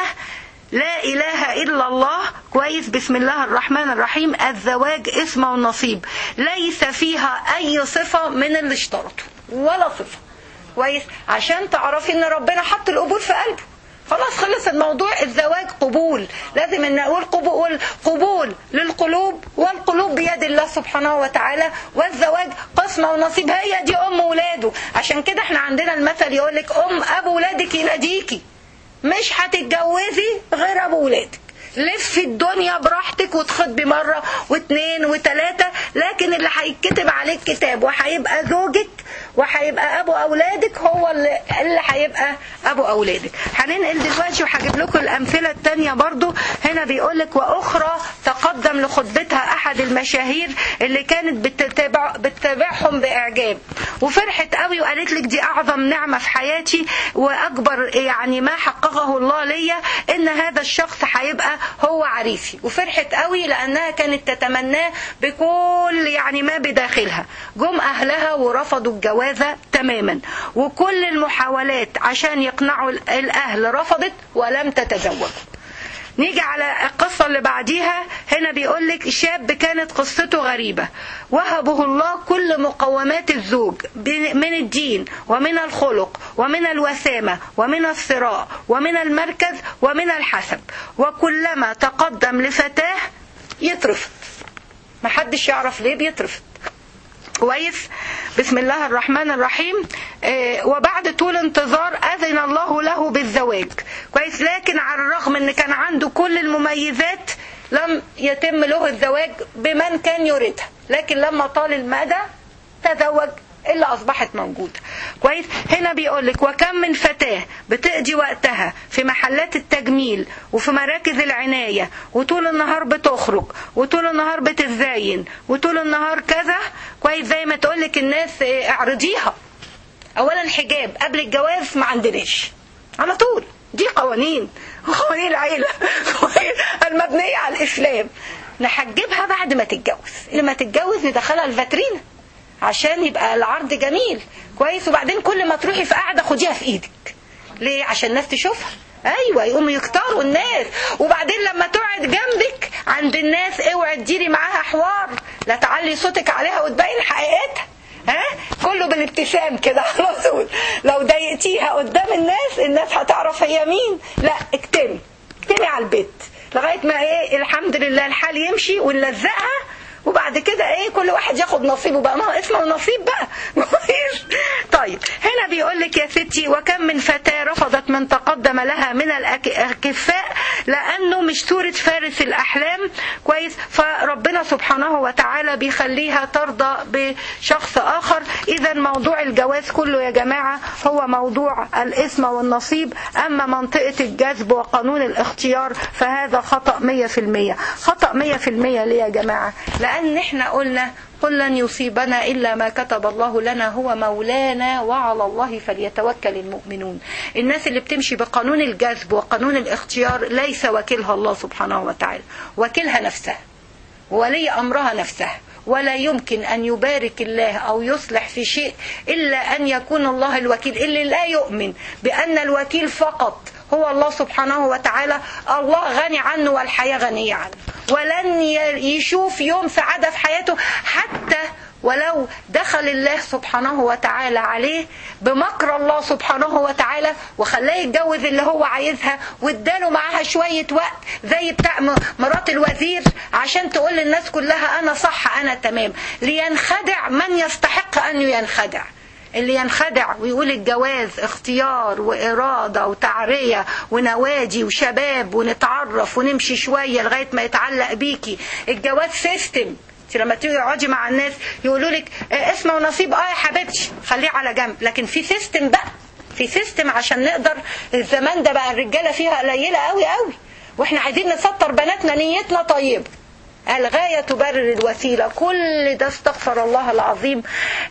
لا إله إلا الله كويس بسم الله الرحمن الرحيم الزواج اسم ونصيب ليس فيها أي صفة من اللي اشترطوا ولا صفة كويس عشان تعرفي ان ربنا حط القبول في قلبه خلاص خلص الموضوع الزواج قبول لازم ان نقول قبول قبول للقلوب والقلوب بيد الله سبحانه وتعالى والزواج قسمه ونصيب هي دي ام ولاده عشان كده احنا عندنا المثل يقول لك ام ابو ولادك يناديكي مش هتتجوزي غير ابو ولادك لف الدنيا براحتك وتخطبي مرة واثنين وثلاثة لكن اللي هيتكتب عليك كتاب وهيبقى زوجك وهيبقى ابو اولادك هو اللي اللي هيبقى ابو اولادك هننقل دلوقتي وهجيب لكم الامثله الثانيه برضو هنا بيقول لك واخرى تقدم لخطبتها احد المشاهير اللي كانت بتتابع بتتابعهم باعجاب وفرحت قوي وقالت لك دي اعظم نعمه في حياتي واكبر يعني ما حققه الله ليا ان هذا الشخص هيبقى هو عريسي وفرحت قوي لانها كانت تتمناه بكل يعني ما بداخلها جم اهلها ورفضوا الجوازه تماما وكل المحاولات عشان يقنعوا الاهل رفضت ولم تتزوج نيجي على القصة اللي بعديها هنا بيقول لك شاب كانت قصته غريبة وهبه الله كل مقومات الزوج من الدين ومن الخلق ومن الوسامة ومن الثراء ومن المركز ومن الحسب وكلما تقدم لفتاه يترفض محدش يعرف ليه بيترفض كويس بسم الله الرحمن الرحيم آه وبعد طول انتظار أذن الله له بالزواج كويس لكن على الرغم ان كان عنده كل المميزات لم يتم له الزواج بمن كان يريدها لكن لما طال المدى تزوج اللي اصبحت موجوده كويس هنا بيقول لك وكم من فتاه بتقضي وقتها في محلات التجميل وفي مراكز العنايه وطول النهار بتخرج وطول النهار بتتزين وطول النهار كذا كويس زي ما تقول لك الناس إيه، اعرضيها اولا حجاب قبل الجواز ما عندناش على طول دي قوانين قوانين العيله المبنيه على الاسلام نحجبها بعد ما تتجوز لما تتجوز ندخلها الفاترينا عشان يبقى العرض جميل كويس وبعدين كل ما تروحي في قاعده خديها في ايدك ليه عشان الناس تشوفها ايوه يقوموا يختاروا الناس وبعدين لما تقعد جنبك عند الناس اوعي تديري معاها حوار لا تعلي صوتك عليها وتبين حقيقتها ها كله بالابتسام كده على طول لو ضايقتيها قدام الناس الناس هتعرف هي مين لا اكتمي اكتمي على البيت لغايه ما ايه الحمد لله الحال يمشي ونلزقها وبعد كده ايه كل واحد ياخد نصيبه بقى ما هو اسمه نصيب بقى طيب هنا بيقول لك يا ستي وكم من فتاة رفضت من تقدم لها من الأكفاء لأنه مش صورة فارس الأحلام كويس فربنا سبحانه وتعالى بيخليها ترضى بشخص آخر إذا موضوع الجواز كله يا جماعة هو موضوع الاسم والنصيب أما منطقة الجذب وقانون الاختيار فهذا خطأ 100% خطأ 100% ليه يا جماعة لأن احنا قلنا قل لن يصيبنا إلا ما كتب الله لنا هو مولانا وعلى الله فليتوكل المؤمنون الناس اللي بتمشي بقانون الجذب وقانون الاختيار ليس وكيلها الله سبحانه وتعالى وكيلها نفسها ولي أمرها نفسها ولا يمكن أن يبارك الله أو يصلح في شيء إلا أن يكون الله الوكيل اللي لا يؤمن بأن الوكيل فقط هو الله سبحانه وتعالى الله غني عنه والحياة غنية عنه ولن يشوف يوم سعادة في حياته حتى ولو دخل الله سبحانه وتعالى عليه بمكر الله سبحانه وتعالى وخلاه يتجوز اللي هو عايزها واداله معاها شوية وقت زي بتاع مرات الوزير عشان تقول للناس كلها أنا صح أنا تمام لينخدع من يستحق أن ينخدع اللي ينخدع ويقول الجواز اختيار وإرادة وتعرية ونوادي وشباب ونتعرف ونمشي شوية لغاية ما يتعلق بيكي الجواز سيستم انت لما تيجي تقعدي مع الناس يقولوا لك اه اسم ونصيب اه يا حبيبتي خليه على جنب لكن في سيستم بقى في سيستم عشان نقدر الزمان ده بقى الرجاله فيها قليله قوي قوي واحنا عايزين نسطر بناتنا نيتنا طيبه الغاية تبرر الوسيلة كل ده استغفر الله العظيم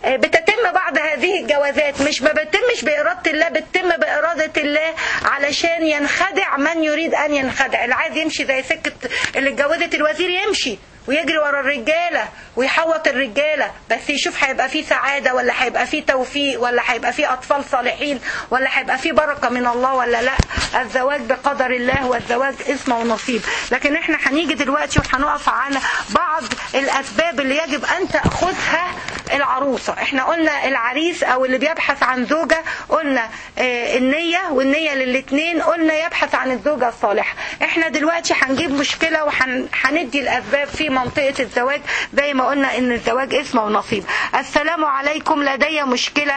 بتتم بعض هذه الجوازات مش ما بتتمش بإرادة الله بتتم بإرادة الله علشان ينخدع من يريد أن ينخدع اللي عايز يمشي زي سكة اللي اتجوزت الوزير يمشي ويجري ورا الرجالة ويحوط الرجالة بس يشوف هيبقى فيه سعادة ولا هيبقى فيه توفيق ولا هيبقى فيه أطفال صالحين ولا هيبقى فيه بركة من الله ولا لا الزواج بقدر الله والزواج اسمه ونصيب لكن احنا هنيجي دلوقتي وهنقف على بعض الأسباب اللي يجب أن تأخذها العروسة احنا قلنا العريس أو اللي بيبحث عن زوجة قلنا اه النية والنية للاتنين قلنا يبحث عن الزوجة الصالحة احنا دلوقتي هنجيب مشكلة وهندي الأسباب في منطقة الزواج زي ما قلنا ان الزواج اسمه ونصيب السلام عليكم لدي مشكلة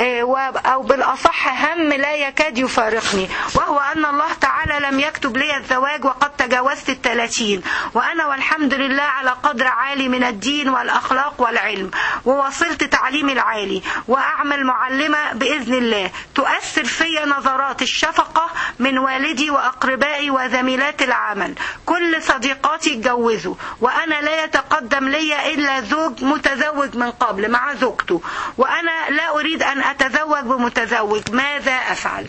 او بالاصح هم لا يكاد يفارقني وهو ان الله تعالى لم يكتب لي الزواج وقد تجاوزت الثلاثين وانا والحمد لله على قدر عالي من الدين والاخلاق والعلم ووصلت تعليمي العالي واعمل معلمة باذن الله تؤثر في نظرات الشفقة من والدي واقربائي وزميلات العمل كل صديقاتي اتجوزوا وأنا لا يتقدم لي إلا زوج متزوج من قبل مع زوجته وأنا لا أريد أن أتزوج بمتزوج ماذا أفعل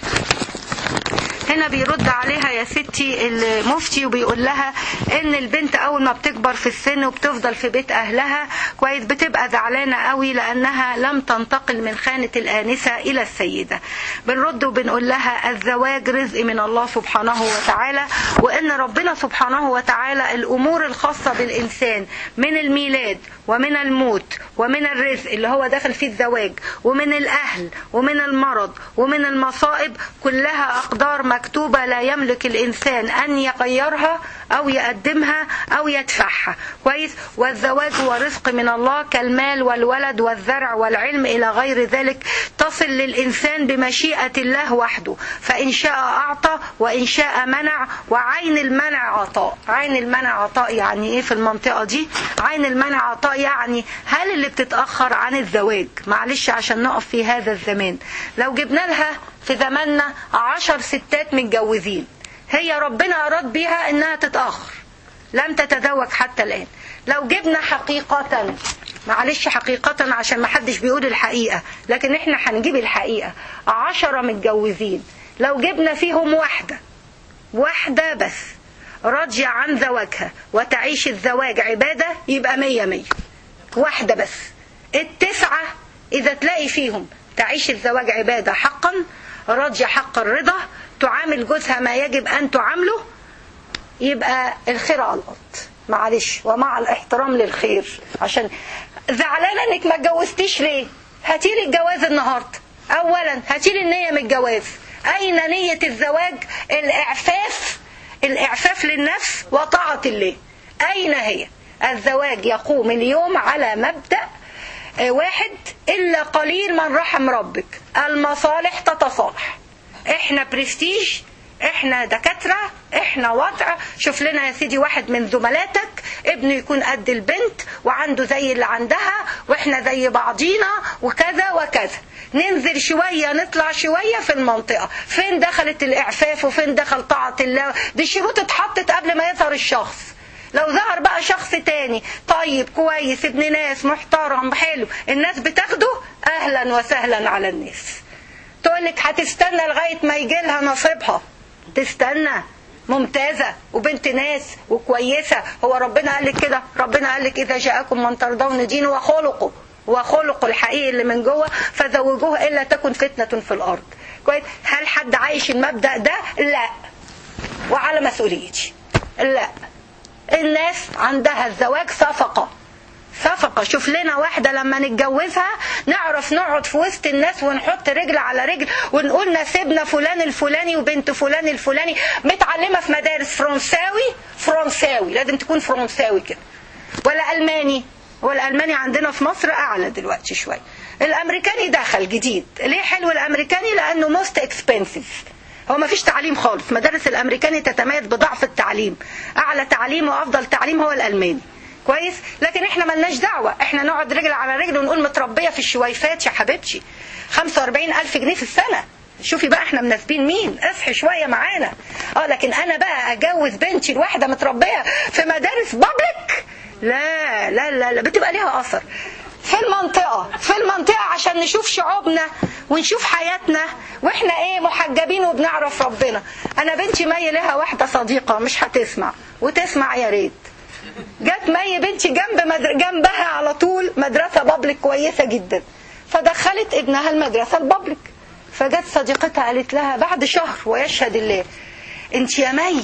هنا بيرد عليها يا ستي المفتي وبيقول لها ان البنت اول ما بتكبر في السن وبتفضل في بيت اهلها كويس بتبقى زعلانه قوي لانها لم تنتقل من خانه الانسه الى السيده بنرد وبنقول لها الزواج رزق من الله سبحانه وتعالى وان ربنا سبحانه وتعالى الامور الخاصه بالانسان من الميلاد ومن الموت ومن الرزق اللي هو داخل فيه الزواج ومن الاهل ومن المرض ومن المصائب كلها اقدار مكتوبة لا يملك الإنسان أن يغيرها أو يقدمها أو يدفعها كويس والزواج هو رزق من الله كالمال والولد والزرع والعلم إلى غير ذلك تصل للإنسان بمشيئة الله وحده فإن شاء أعطى وإن شاء منع وعين المنع عطاء عين المنع عطاء يعني إيه في المنطقة دي عين المنع عطاء يعني هل اللي بتتأخر عن الزواج معلش عشان نقف في هذا الزمان لو جبنا لها في زماننا عشر ستات متجوزين هي ربنا أراد بيها إنها تتأخر لم تتزوج حتى الآن لو جبنا حقيقة معلش حقيقة عشان ما حدش بيقول الحقيقة لكن احنا هنجيب الحقيقة عشرة متجوزين لو جبنا فيهم واحدة واحدة بس راضية عن زواجها وتعيش الزواج عبادة يبقى مية مية واحدة بس التسعة إذا تلاقي فيهم تعيش الزواج عبادة حقا راضية حق الرضا تعامل جوزها ما يجب أن تعامله يبقى الخير على الأرض معلش ومع الاحترام للخير عشان زعلانة انك ما اتجوزتيش ليه هاتيلي الجواز النهاردة اولا هاتيلي النية من الجواز اين نية الزواج الاعفاف الاعفاف للنفس وطاعة الله اين هي الزواج يقوم اليوم على مبدأ واحد إلا قليل من رحم ربك المصالح تتصالح احنا برستيج احنا دكاترة احنا وضع شوف لنا يا سيدي واحد من زملاتك ابنه يكون قد البنت وعنده زي اللي عندها واحنا زي بعضينا وكذا وكذا ننزل شوية نطلع شوية في المنطقة فين دخلت الاعفاف وفين دخل طاعة الله دي الشروط اتحطت قبل ما يظهر الشخص لو ظهر بقى شخص تاني طيب كويس ابن ناس محترم حلو الناس بتاخده اهلا وسهلا على الناس تقولك هتستنى لغاية ما يجي لها نصيبها تستنى ممتازة وبنت ناس وكويسة هو ربنا قال لك كده ربنا قال لك إذا جاءكم من ترضون دينه وخلقه وخلقه الحقيقي اللي من جوه فزوجوه إلا تكن فتنة في الأرض كويس هل حد عايش المبدأ ده لا وعلى مسؤوليتي لا الناس عندها الزواج صفقة صفقة شوف لنا واحدة لما نتجوزها نعرف نقعد في وسط الناس ونحط رجل على رجل ونقول نسيبنا فلان الفلاني وبنت فلان الفلاني متعلمة في مدارس فرنساوي فرنساوي لازم تكون فرنساوي كده ولا ألماني والألماني عندنا في مصر أعلى دلوقتي شوية الأمريكاني دخل جديد ليه حلو الأمريكاني لأنه موست اكسبنسيف هو ما فيش تعليم خالص مدارس الأمريكاني تتميز بضعف التعليم أعلى تعليم وأفضل تعليم هو الألماني كويس لكن احنا ملناش دعوة احنا نقعد رجل على رجل ونقول متربية في الشويفات يا حبيبتي 45 ألف جنيه في السنة شوفي بقى احنا مناسبين مين اصحي شوية معانا اه لكن انا بقى اجوز بنتي الواحدة متربية في مدارس بابليك لا لا لا, لا بتبقى ليها اثر في المنطقة في المنطقة عشان نشوف شعوبنا ونشوف حياتنا واحنا ايه محجبين وبنعرف ربنا انا بنتي مي لها واحدة صديقة مش هتسمع وتسمع يا ريت جت مي بنتي جنب مدر... جنبها على طول مدرسة بابليك كويسة جدا فدخلت ابنها المدرسة البابليك فجت صديقتها قالت لها بعد شهر ويشهد الله انت يا مي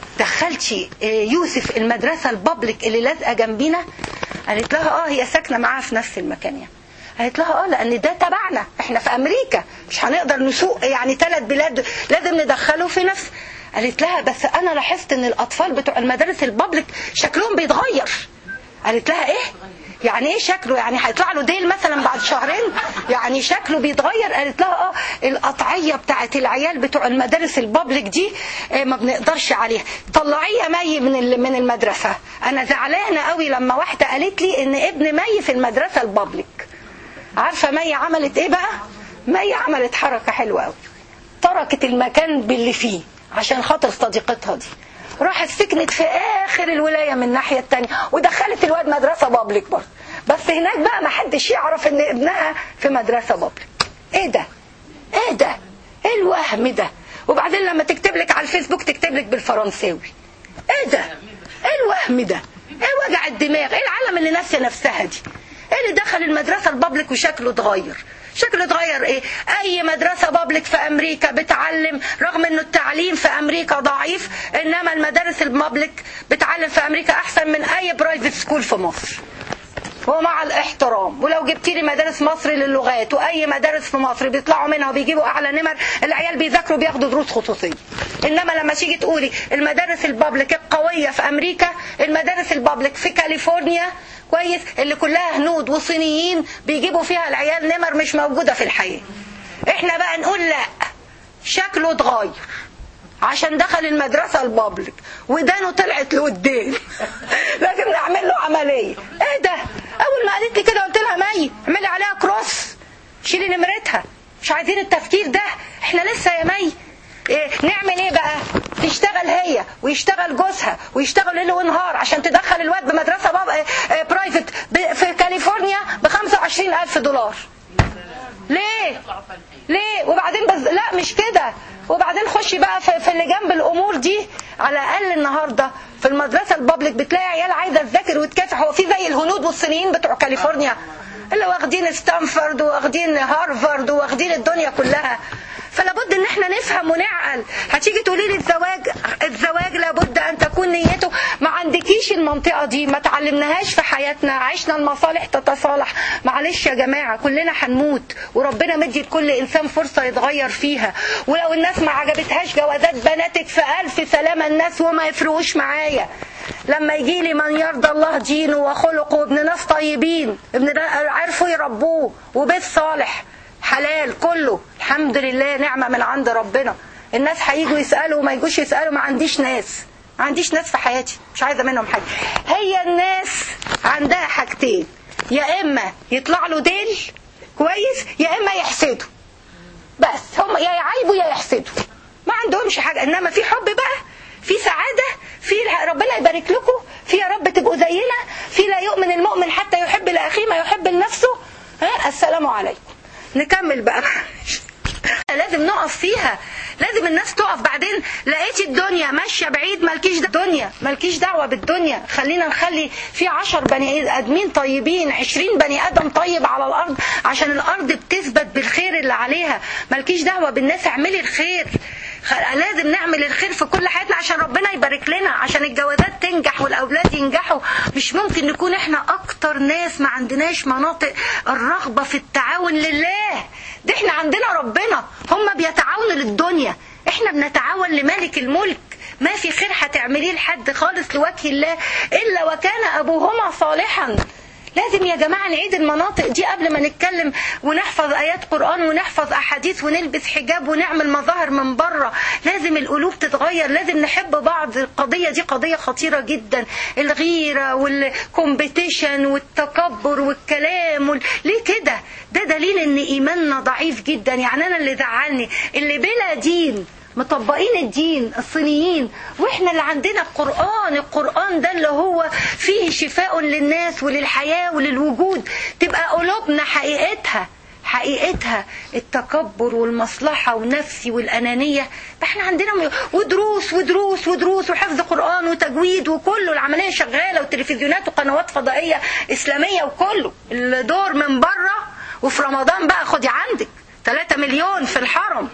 دخلتي يوسف المدرسة البابليك اللي لازقة جنبينا قالت لها اه هي ساكنة معاها في نفس المكان يعني قالت لها اه لان ده تبعنا احنا في امريكا مش هنقدر نسوق يعني ثلاث بلاد لازم ندخله في نفس قالت لها بس انا لاحظت ان الاطفال بتوع المدارس البابليك شكلهم بيتغير قالت لها ايه يعني ايه شكله يعني هيطلع له ديل مثلا بعد شهرين يعني شكله بيتغير قالت لها اه القطعيه بتاعت العيال بتوع المدارس البابليك دي اه ما بنقدرش عليها طلعيه مي من من المدرسه انا زعلانه قوي لما واحده قالت لي ان ابن مي في المدرسه البابليك عارفه مي عملت ايه بقى مي عملت حركه حلوه قوي تركت المكان باللي فيه عشان خاطر صديقتها دي راحت سكنت في اخر الولاية من الناحية التانية ودخلت الواد مدرسة بابليك برضه بس هناك بقى ما حدش يعرف ان ابنها في مدرسة بابليك ايه ده ايه ده ايه الوهم ده وبعدين لما تكتب لك على الفيسبوك تكتب لك بالفرنساوي ايه ده ايه الوهم ده ايه وجع الدماغ ايه العالم اللي ناسيه نفسها دي ايه اللي دخل المدرسة البابليك وشكله اتغير شكله اتغير ايه اي مدرسة بابليك في امريكا بتعلم رغم انه التعليم في امريكا ضعيف انما المدارس البابليك بتعلم في امريكا احسن من اي برايفت سكول في مصر ومع الاحترام ولو جبت لي مدارس مصر للغات واي مدارس في مصر بيطلعوا منها وبيجيبوا اعلى نمر العيال بيذاكروا بياخدوا دروس خصوصيه انما لما تيجي تقولي المدارس البابليك القويه في امريكا المدارس البابليك في كاليفورنيا كويس اللي كلها هنود وصينيين بيجيبوا فيها العيال نمر مش موجودة في الحياة احنا بقى نقول لا شكله اتغير عشان دخل المدرسة البابليك ودانه طلعت لقدام لازم نعمل له عملية ايه ده اول اول ما قالت لي كده قلت لها مي اعملي عليها كروس شيلي نمرتها مش عايزين التفكير ده احنا لسه يا مي إيه نعمل ايه بقى تشتغل هي ويشتغل جوزها ويشتغل ليل ونهار عشان تدخل الواد بمدرسه بابا إيه إيه برايفت ب- في كاليفورنيا ب 25 الف دولار ليه ليه وبعدين بز... لا مش كده وبعدين خشي بقى في, في اللي جنب الامور دي على الاقل النهارده في المدرسه البابليك بتلاقي عيال عايزه تذاكر وتكافح هو في زي الهنود والصينيين بتوع كاليفورنيا اللي واخدين ستانفورد واخدين هارفارد واخدين الدنيا كلها فلا بد ان احنا نفهم ونعقل هتيجي تقولي لي الزواج الزواج لابد ان تكون نيته ما عندكيش المنطقه دي ما تعلمناهاش في حياتنا عشنا المصالح تتصالح معلش يا جماعه كلنا هنموت وربنا مدي لكل انسان فرصه يتغير فيها ولو الناس ما عجبتهاش جوازات بناتك في الف سلامه الناس وما يفرقوش معايا لما يجي لي من يرضى الله دينه وخلقه وابن ناس طيبين ابن عرفوا يربوه وبيت صالح حلال كله الحمد لله نعمة من عند ربنا الناس هيجوا يسألوا وما يجوش يسألوا ما عنديش ناس ما عنديش ناس في حياتي مش عايزة منهم حاجة هي الناس عندها حاجتين يا إما يطلع له ديل كويس يا إما يحسدوا بس هم يا يعيبوا يا يحسدوا ما عندهمش حاجة إنما في حب بقى في سعادة في ربنا يبارك لكم في يا رب تبقوا زينا في لا يؤمن المؤمن حتى يحب لأخيه ما يحب لنفسه ها السلام عليكم نكمل بقى لازم نقف فيها لازم الناس تقف بعدين لقيتي الدنيا ماشيه بعيد مالكيش دنيا مالكيش دعوه بالدنيا خلينا نخلي في عشر بني ادمين طيبين عشرين بني ادم طيب على الارض عشان الارض بتثبت بالخير اللي عليها مالكيش دعوه بالناس اعملي الخير لازم نعمل الخير في كل حياتنا عشان ربنا يبارك لنا عشان الجوازات تنجح والاولاد ينجحوا مش ممكن نكون احنا اكتر ناس ما عندناش مناطق الرغبه في التعاون لله ده احنا عندنا ربنا هم بيتعاونوا للدنيا احنا بنتعاون لملك الملك ما في خير هتعمليه لحد خالص لوجه الله الا وكان ابوهما صالحا لازم يا جماعة نعيد المناطق دي قبل ما نتكلم ونحفظ آيات قرآن ونحفظ أحاديث ونلبس حجاب ونعمل مظاهر من بره لازم القلوب تتغير لازم نحب بعض القضية دي قضية خطيرة جدا الغيرة والكومبيتيشن والتكبر والكلام وال... ليه كده ده دليل ان ايماننا ضعيف جدا يعني انا اللي زعلني اللي بلا دين مطبقين الدين الصينيين واحنا اللي عندنا القرآن القرآن ده اللي هو فيه شفاء للناس وللحياة وللوجود تبقى قلوبنا حقيقتها حقيقتها التكبر والمصلحة ونفسي والأنانية احنا عندنا ودروس ودروس ودروس وحفظ قرآن وتجويد وكله العملية شغالة وتلفزيونات وقنوات فضائية إسلامية وكله الدور من بره وفي رمضان بقى خدي عندك 3 مليون في الحرم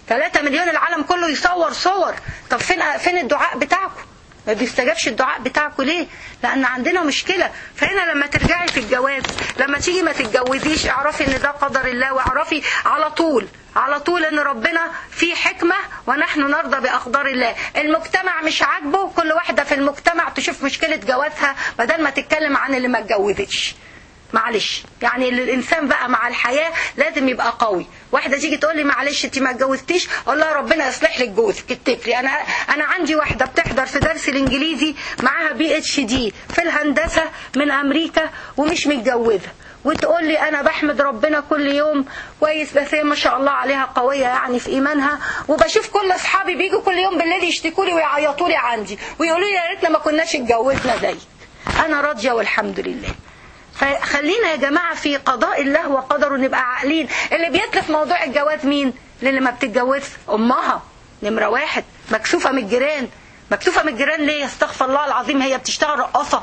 3 مليون العالم كله يصور صور طب فين فين الدعاء بتاعكم ما بيستجابش الدعاء بتاعكم ليه لان عندنا مشكله فهنا لما ترجعي في الجواز لما تيجي ما تتجوزيش اعرفي ان ده قدر الله واعرفي على طول على طول ان ربنا فيه حكمه ونحن نرضى باقدار الله المجتمع مش عاجبه كل واحده في المجتمع تشوف مشكله جوازها بدل ما تتكلم عن اللي ما اتجوزتش معلش يعني الانسان بقى مع الحياه لازم يبقى قوي واحده تيجي تقول لي معلش انت ما اتجوزتيش اقول لها ربنا يصلح لك جوزك اتكلي انا انا عندي واحده بتحضر في درس الانجليزي معاها بي اتش دي في الهندسه من امريكا ومش متجوزه وتقول لي انا بحمد ربنا كل يوم كويس بس هي ما شاء الله عليها قويه يعني في ايمانها وبشوف كل اصحابي بيجوا كل يوم بالليل يشتكوا لي ويعيطوا لي عندي ويقولوا لي يا ريتنا ما كناش اتجوزنا زيك انا راضيه والحمد لله فخلينا يا جماعة في قضاء الله وقدره نبقى عاقلين اللي بيتلف موضوع الجواز مين اللي ما بتتجوز أمها نمرة واحد مكسوفة من الجيران مكسوفة من الجيران ليه استغفر الله العظيم هي بتشتغل رقاصة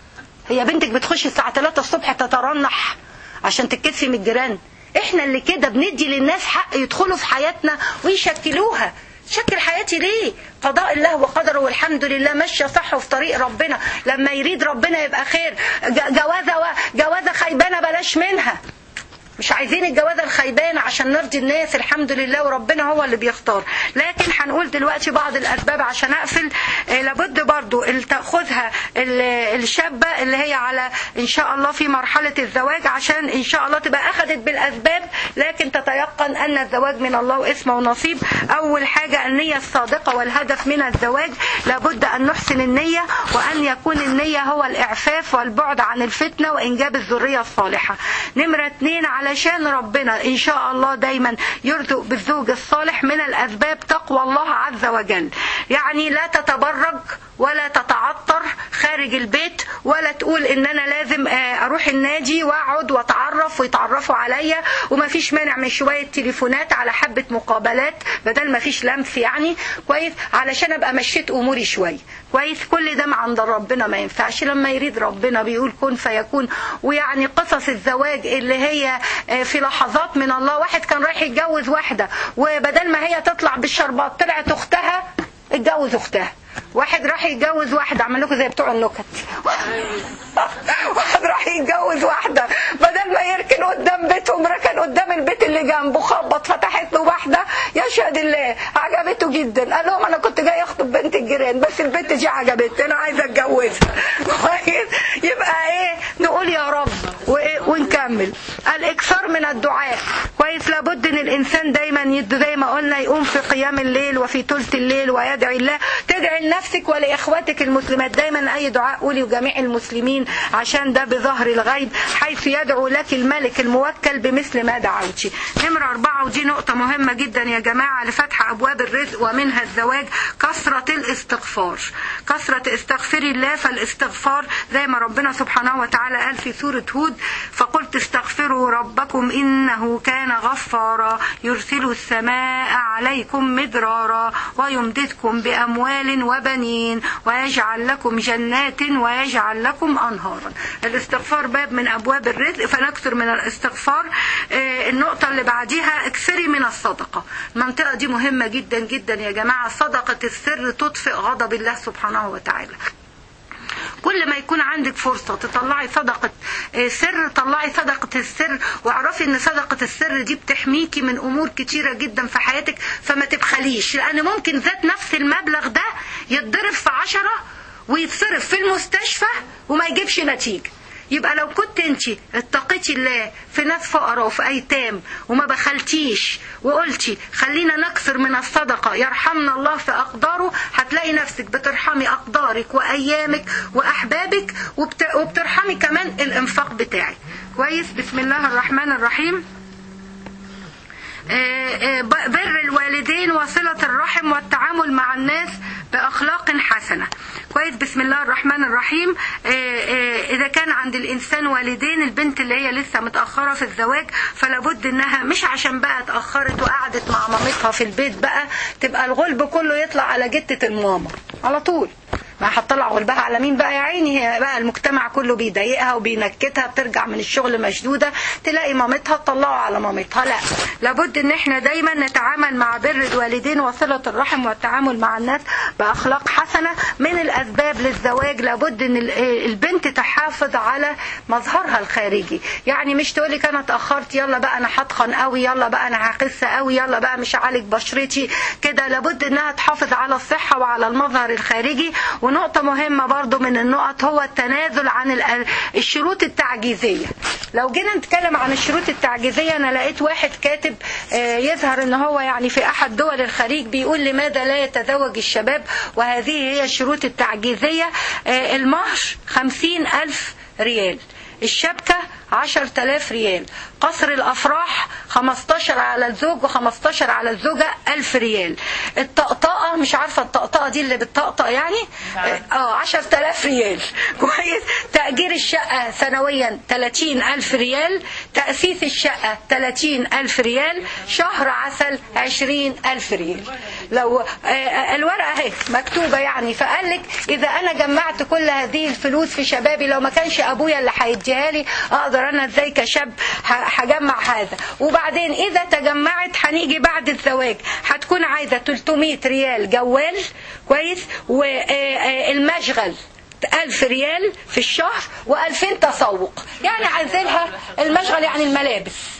هي بنتك بتخش الساعة 3 الصبح تترنح عشان تتكسفي من الجيران احنا اللي كده بندي للناس حق يدخلوا في حياتنا ويشكلوها شكل حياتي ليه قضاء الله وقدره والحمد لله ماشيه صح وفي طريق ربنا لما يريد ربنا يبقى خير جوازه و... جوازه خيبانه بلاش منها مش عايزين الجوازة الخيبانة عشان نرضي الناس الحمد لله وربنا هو اللي بيختار لكن هنقول دلوقتي بعض الأسباب عشان أقفل آه، لابد برضو اللي تأخذها ال- الشابة اللي هي على إن شاء الله في مرحلة الزواج عشان إن شاء الله تبقى أخذت بالأسباب لكن تتيقن أن الزواج من الله واسمه ونصيب أول حاجة النية الصادقة والهدف من الزواج لابد أن نحسن النية وأن يكون النية هو الإعفاف والبعد عن الفتنة وإنجاب الذرية الصالحة نمرة اتنين علشان ربنا إن شاء الله دايما يرزق بالزوج الصالح من الأسباب تقوى الله عز وجل يعني لا تتبرج ولا تتعطر خارج البيت ولا تقول ان انا لازم آه، اروح النادي واقعد واتعرف ويتعرفوا عليا وما فيش مانع من شويه تليفونات على حبه مقابلات بدل ما فيش لمس يعني كويس علشان ابقى مشيت اموري شويه كويس كل ده عند ربنا ما ينفعش لما يريد ربنا بيقول كن فيكون ويعني قصص الزواج اللي هي آه، في لحظات من الله واحد كان رايح يتجوز واحده وبدل ما هي تطلع بالشربات طلعت اختها اتجوز اختها واحد راح يتجوز واحدة عمل لكم زي بتوع النكت واحد راح يتجوز واحدة بدل ما يركن قدام بيتهم ركن قدام البيت اللي جنبه خبط فتحت له واحدة يشهد الله عجبته جدا قال لهم انا كنت جاي اخطب بنت الجيران بس البنت دي عجبتني انا عايزة اتجوزها كويس يبقى ايه نقول يا رب وإيه؟ ونكمل الاكثار من الدعاء كويس لابد ان الانسان دايما يد زي ما قلنا يقوم في قيام الليل وفي ثلث الليل ويدعي الله تدعي لنفسك ولاخواتك المسلمات دايما اي دعاء قولي وجميع المسلمين عشان ده بظهر الغيب حيث يدعو لك الملك الموكل بمثل ما دعوتي نمرة أربعة ودي نقطة مهمة جدا يا جماعة لفتح أبواب الرزق ومنها الزواج كثرة الاستغفار كثرة استغفري الله فالاستغفار زي ما ربنا سبحانه وتعالى قال في سورة هود فقلت استغفروا ربكم إنه كان غفارا يرسل السماء عليكم مدرارا ويمددكم بأموال وبنين ويجعل لكم جنات ويجعل لكم أنهارا الاستغفار باب من أبواب الرزق فنكثر من الاستغفار آه، النقطة اللي بعديها اكثري من الصدقة المنطقة دي مهمة جدا جدا يا جماعة صدقة السر تطفئ غضب الله سبحانه وتعالى كل ما يكون عندك فرصة تطلعي صدقة آه، سر طلعي صدقة السر واعرفي ان صدقة السر دي بتحميكي من امور كتيرة جدا في حياتك فما تبخليش لان ممكن ذات نفس المبلغ ده يتضرب في عشرة ويتصرف في المستشفى وما يجيبش نتيجة يبقى لو كنت انت اتقيتي الله في ناس فقراء وفي ايتام وما بخلتيش وقلتي خلينا نكثر من الصدقه يرحمنا الله في اقداره هتلاقي نفسك بترحمي اقدارك وايامك واحبابك وبت... وبترحمي كمان الانفاق بتاعك كويس بسم الله الرحمن الرحيم آه، آه، بر الوالدين وصلة الرحم والتعامل مع الناس بأخلاق حسنة كويس بسم الله الرحمن الرحيم آه، آه، إذا كان عند الإنسان والدين البنت اللي هي لسه متأخرة في الزواج فلابد إنها مش عشان بقى اتأخرت وقعدت مع مامتها في البيت بقى تبقى الغلب كله يطلع على جتة الماما على طول ما هتطلع غلبها على مين بقى يا عيني هي بقى المجتمع كله بيضايقها وبينكتها بترجع من الشغل مشدوده تلاقي مامتها تطلعه على مامتها لا لابد ان احنا دايما نتعامل مع بر الوالدين وصله الرحم والتعامل مع الناس باخلاق حسنه من الاسباب للزواج لابد ان ال- البنت تحافظ على مظهرها الخارجي يعني مش تقولي انا اتاخرت يلا بقى انا هتخن قوي يلا بقى انا هخس قوي يلا بقى مش هعالج بشرتي كده لابد انها تحافظ على الصحه وعلى المظهر الخارجي ونقطه مهمه برضو من النقط هو التنازل عن ال- الشروط التعجيزيه لو جينا نتكلم عن الشروط التعجيزيه انا لقيت واحد كاتب آه، يظهر ان هو يعني في احد دول الخليج بيقول لماذا لا يتزوج الشباب وهذه هي الشروط التعجيزية آه، المهر خمسين ألف ريال الشبكة عشر تلاف ريال قصر الأفراح 15 على الزوج و15 على الزوجة ألف ريال الطقطقة مش عارفة الطقطقة دي اللي بتطقطق يعني اه 10000 ريال كويس تأجير الشقة سنويا 30000 ريال تأسيس الشقة 30000 ريال شهر عسل 20000 ريال لو آه، آه، الورقة اهي مكتوبة يعني فقال لك إذا أنا جمعت كل هذه الفلوس في شبابي لو ما كانش أبويا اللي هيديها لي أقدر أنا إزاي كشاب ه- هجمع هذا وبعدين إذا تجمعت هنيجي بعد الزواج هتكون عايزة 300 ريال جوال كويس والمشغل ألف ريال في الشهر وألفين تسوق يعني عايزينها المشغل يعني الملابس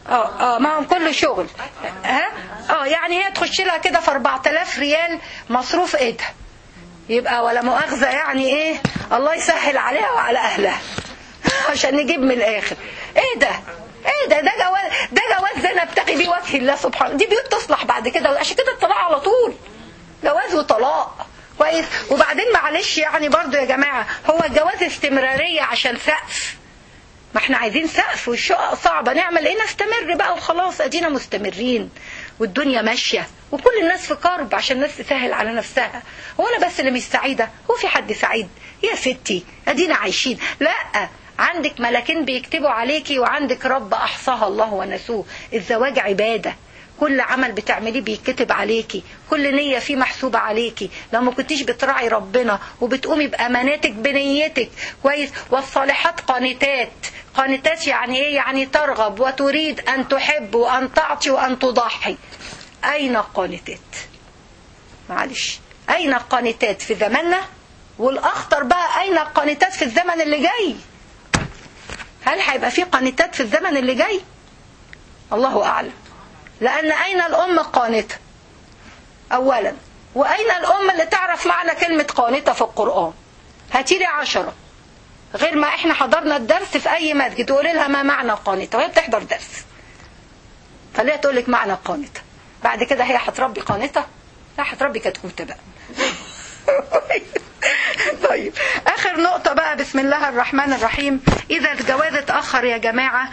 اه اه معهم كل شغل ها اه يعني هي تخش لها كده في 4000 ريال مصروف ايدها يبقى ولا مؤاخذة يعني ايه الله يسهل عليها وعلى اهلها عشان نجيب من الاخر ايه ده ايه ده ده جواز ده جواز ده نبتغي بيه وجه الله سبحانه دي بيوت تصلح بعد كده عشان كده الطلاق على طول جواز وطلاق كويس وبعدين معلش يعني برضو يا جماعة هو الجواز استمرارية عشان سقف ما احنا عايزين سقف والشقق صعبة نعمل ايه نستمر بقى وخلاص ادينا مستمرين والدنيا ماشية وكل الناس في كرب عشان الناس تسهل على نفسها هو انا بس اللي مش سعيدة هو في حد سعيد يا ستي ادينا عايشين لا عندك ملاكين بيكتبوا عليكي وعندك رب احصاها الله ونسوه الزواج عباده كل عمل بتعمليه بيتكتب عليكي كل نية فيه محسوبة عليكي لو ما كنتيش بتراعي ربنا وبتقومي بأماناتك بنيتك كويس والصالحات قانتات قانتات يعني ايه يعني ترغب وتريد أن تحب وأن تعطي وأن تضحي أين القانتات معلش أين القانتات في زماننا والأخطر بقى أين القانتات في الزمن اللي جاي هل هيبقى في قانتات في الزمن اللي جاي الله أعلم لأن أين الأم القانتة أولا وأين الأم اللي تعرف معنى كلمة قانتة في القرآن هاتيلي عشرة غير ما احنا حضرنا الدرس في أي مسجد تقولي لها ما معنى قانتة وهي بتحضر درس خليها تقول لك معنى قانتة بعد كده هي هتربي قانتة لا هتربي كتكوتة بقى طيب اخر نقطة بقى بسم الله الرحمن الرحيم اذا الجواز اتأخر يا جماعة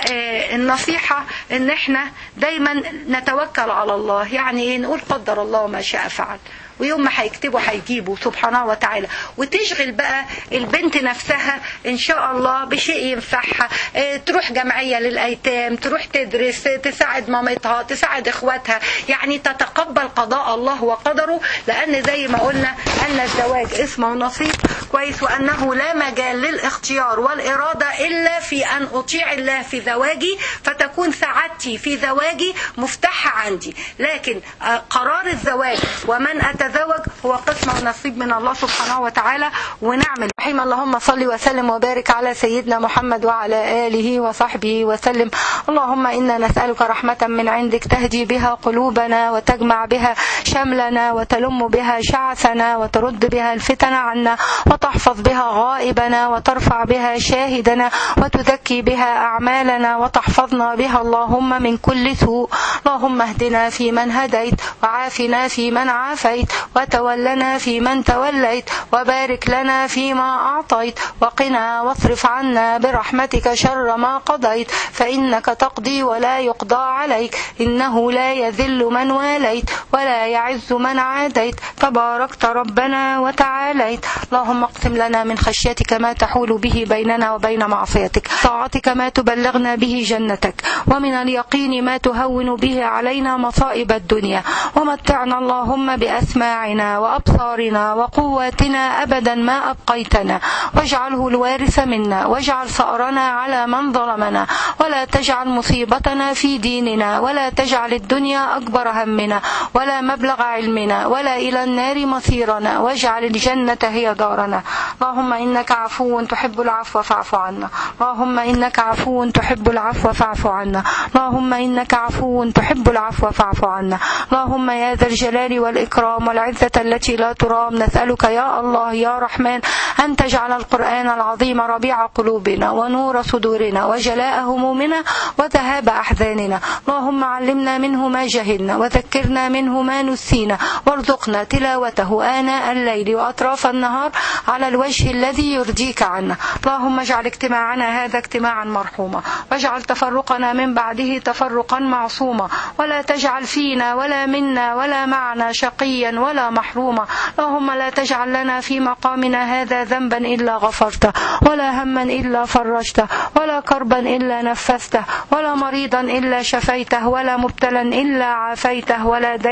فالنصيحة ان احنا دايما نتوكل على الله يعني ايه نقول قدر الله ما شاء فعل ويوم ما هيكتبوا هيجيبوا سبحانه وتعالى وتشغل بقى البنت نفسها ان شاء الله بشيء ينفعها اه تروح جمعيه للايتام تروح تدرس تساعد مامتها تساعد اخواتها يعني تتقبل قضاء الله وقدره لان زي ما قلنا ان الزواج اسمه ونصيب كويس وانه لا مجال للاختيار والاراده الا في ان اطيع الله في زواجي فتكون سعادتي في زواجي مفتاحه عندي لكن اه قرار الزواج ومن اتى يتزوج هو قسم ونصيب من الله سبحانه وتعالى ونعمل رحيم اللهم صل وسلم وبارك على سيدنا محمد وعلى آله وصحبه وسلم اللهم إنا نسألك رحمة من عندك تهدي بها قلوبنا وتجمع بها شملنا وتلم بها شعثنا وترد بها الفتن عنا وتحفظ بها غائبنا وترفع بها شاهدنا وتزكي بها أعمالنا وتحفظنا بها اللهم من كل سوء اللهم اهدنا في من هديت وعافنا في من عافيت وتولنا في من توليت وبارك لنا فيما أعطيت وقنا واصرف عنا برحمتك شر ما قضيت فإنك تقضي ولا يقضى عليك إنه لا يذل من واليت ولا يعز من عاديت تباركت ربنا وتعاليت اللهم اقسم لنا من خشيتك ما تحول به بيننا وبين معصيتك طاعتك ما تبلغنا به جنتك ومن اليقين ما تهون به علينا مصائب الدنيا ومتعنا اللهم بأسماعنا وأبصارنا وقواتنا أبدا ما أبقيتنا واجعله الوارث منا واجعل ثأرنا على من ظلمنا ولا تجعل مصيبتنا في ديننا ولا تجعل الدنيا أكبر همنا ولا مبلغ علمنا ولا إلى النار مصيرنا واجعل الجنة هي دارنا اللهم إنك عفو تحب العفو فاعف عنا اللهم إنك عفو تحب العفو فاعف عنا اللهم إنك عفو تحب العفو فاعف عنا اللهم يا ذا الجلال والإكرام والعزة التي لا ترام نسألك يا الله يا رحمن أن تجعل القرآن العظيم ربيع قلوبنا ونور صدورنا وجلاء همومنا وذهاب أحزاننا اللهم علمنا منه ما جهلنا وذكرنا منه ما نسينا وارزقنا تلاوته آناء الليل وأطراف النهار على الوجه الذي يرضيك عنا اللهم اجعل اجتماعنا هذا اجتماعا مرحوما واجعل تفرقنا من بعده تفرقا معصوما ولا تجعل فينا ولا منا ولا معنا شقيا ولا محروما اللهم لا تجعل لنا في مقامنا هذا ذنبا إلا غفرته ولا هما إلا فرجته ولا كربا إلا نفسته ولا مريضا إلا شفيته ولا مبتلا إلا عافيته ولا دينا إلا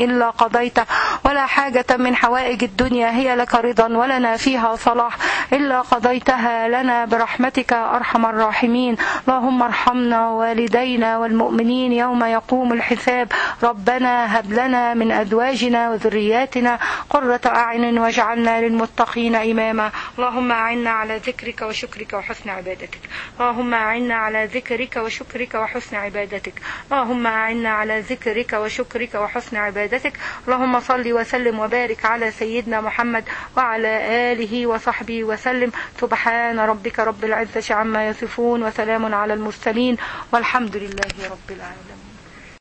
إلا قضيته ولا حاجة من حوائج الدنيا هي لك رضا ولنا فيها صلاح إلا قضيتها لنا برحمتك أرحم الراحمين اللهم ارحمنا والدينا والمؤمنين يوم يقوم الحساب ربنا هب لنا من أزواجنا وذرياتنا قرة أعين واجعلنا للمتقين إماما اللهم أعنا على ذكرك وشكرك وحسن عبادتك اللهم أعنا على ذكرك وشكرك وحسن عبادتك اللهم أعنا على ذكرك وشكرك وحسن عبادتك اللهم صل وسلم وبارك على سيدنا محمد وعلى آله وصحبه وسلم سبحان ربك رب العزة عما يصفون وسلام على المرسلين والحمد لله رب العالمين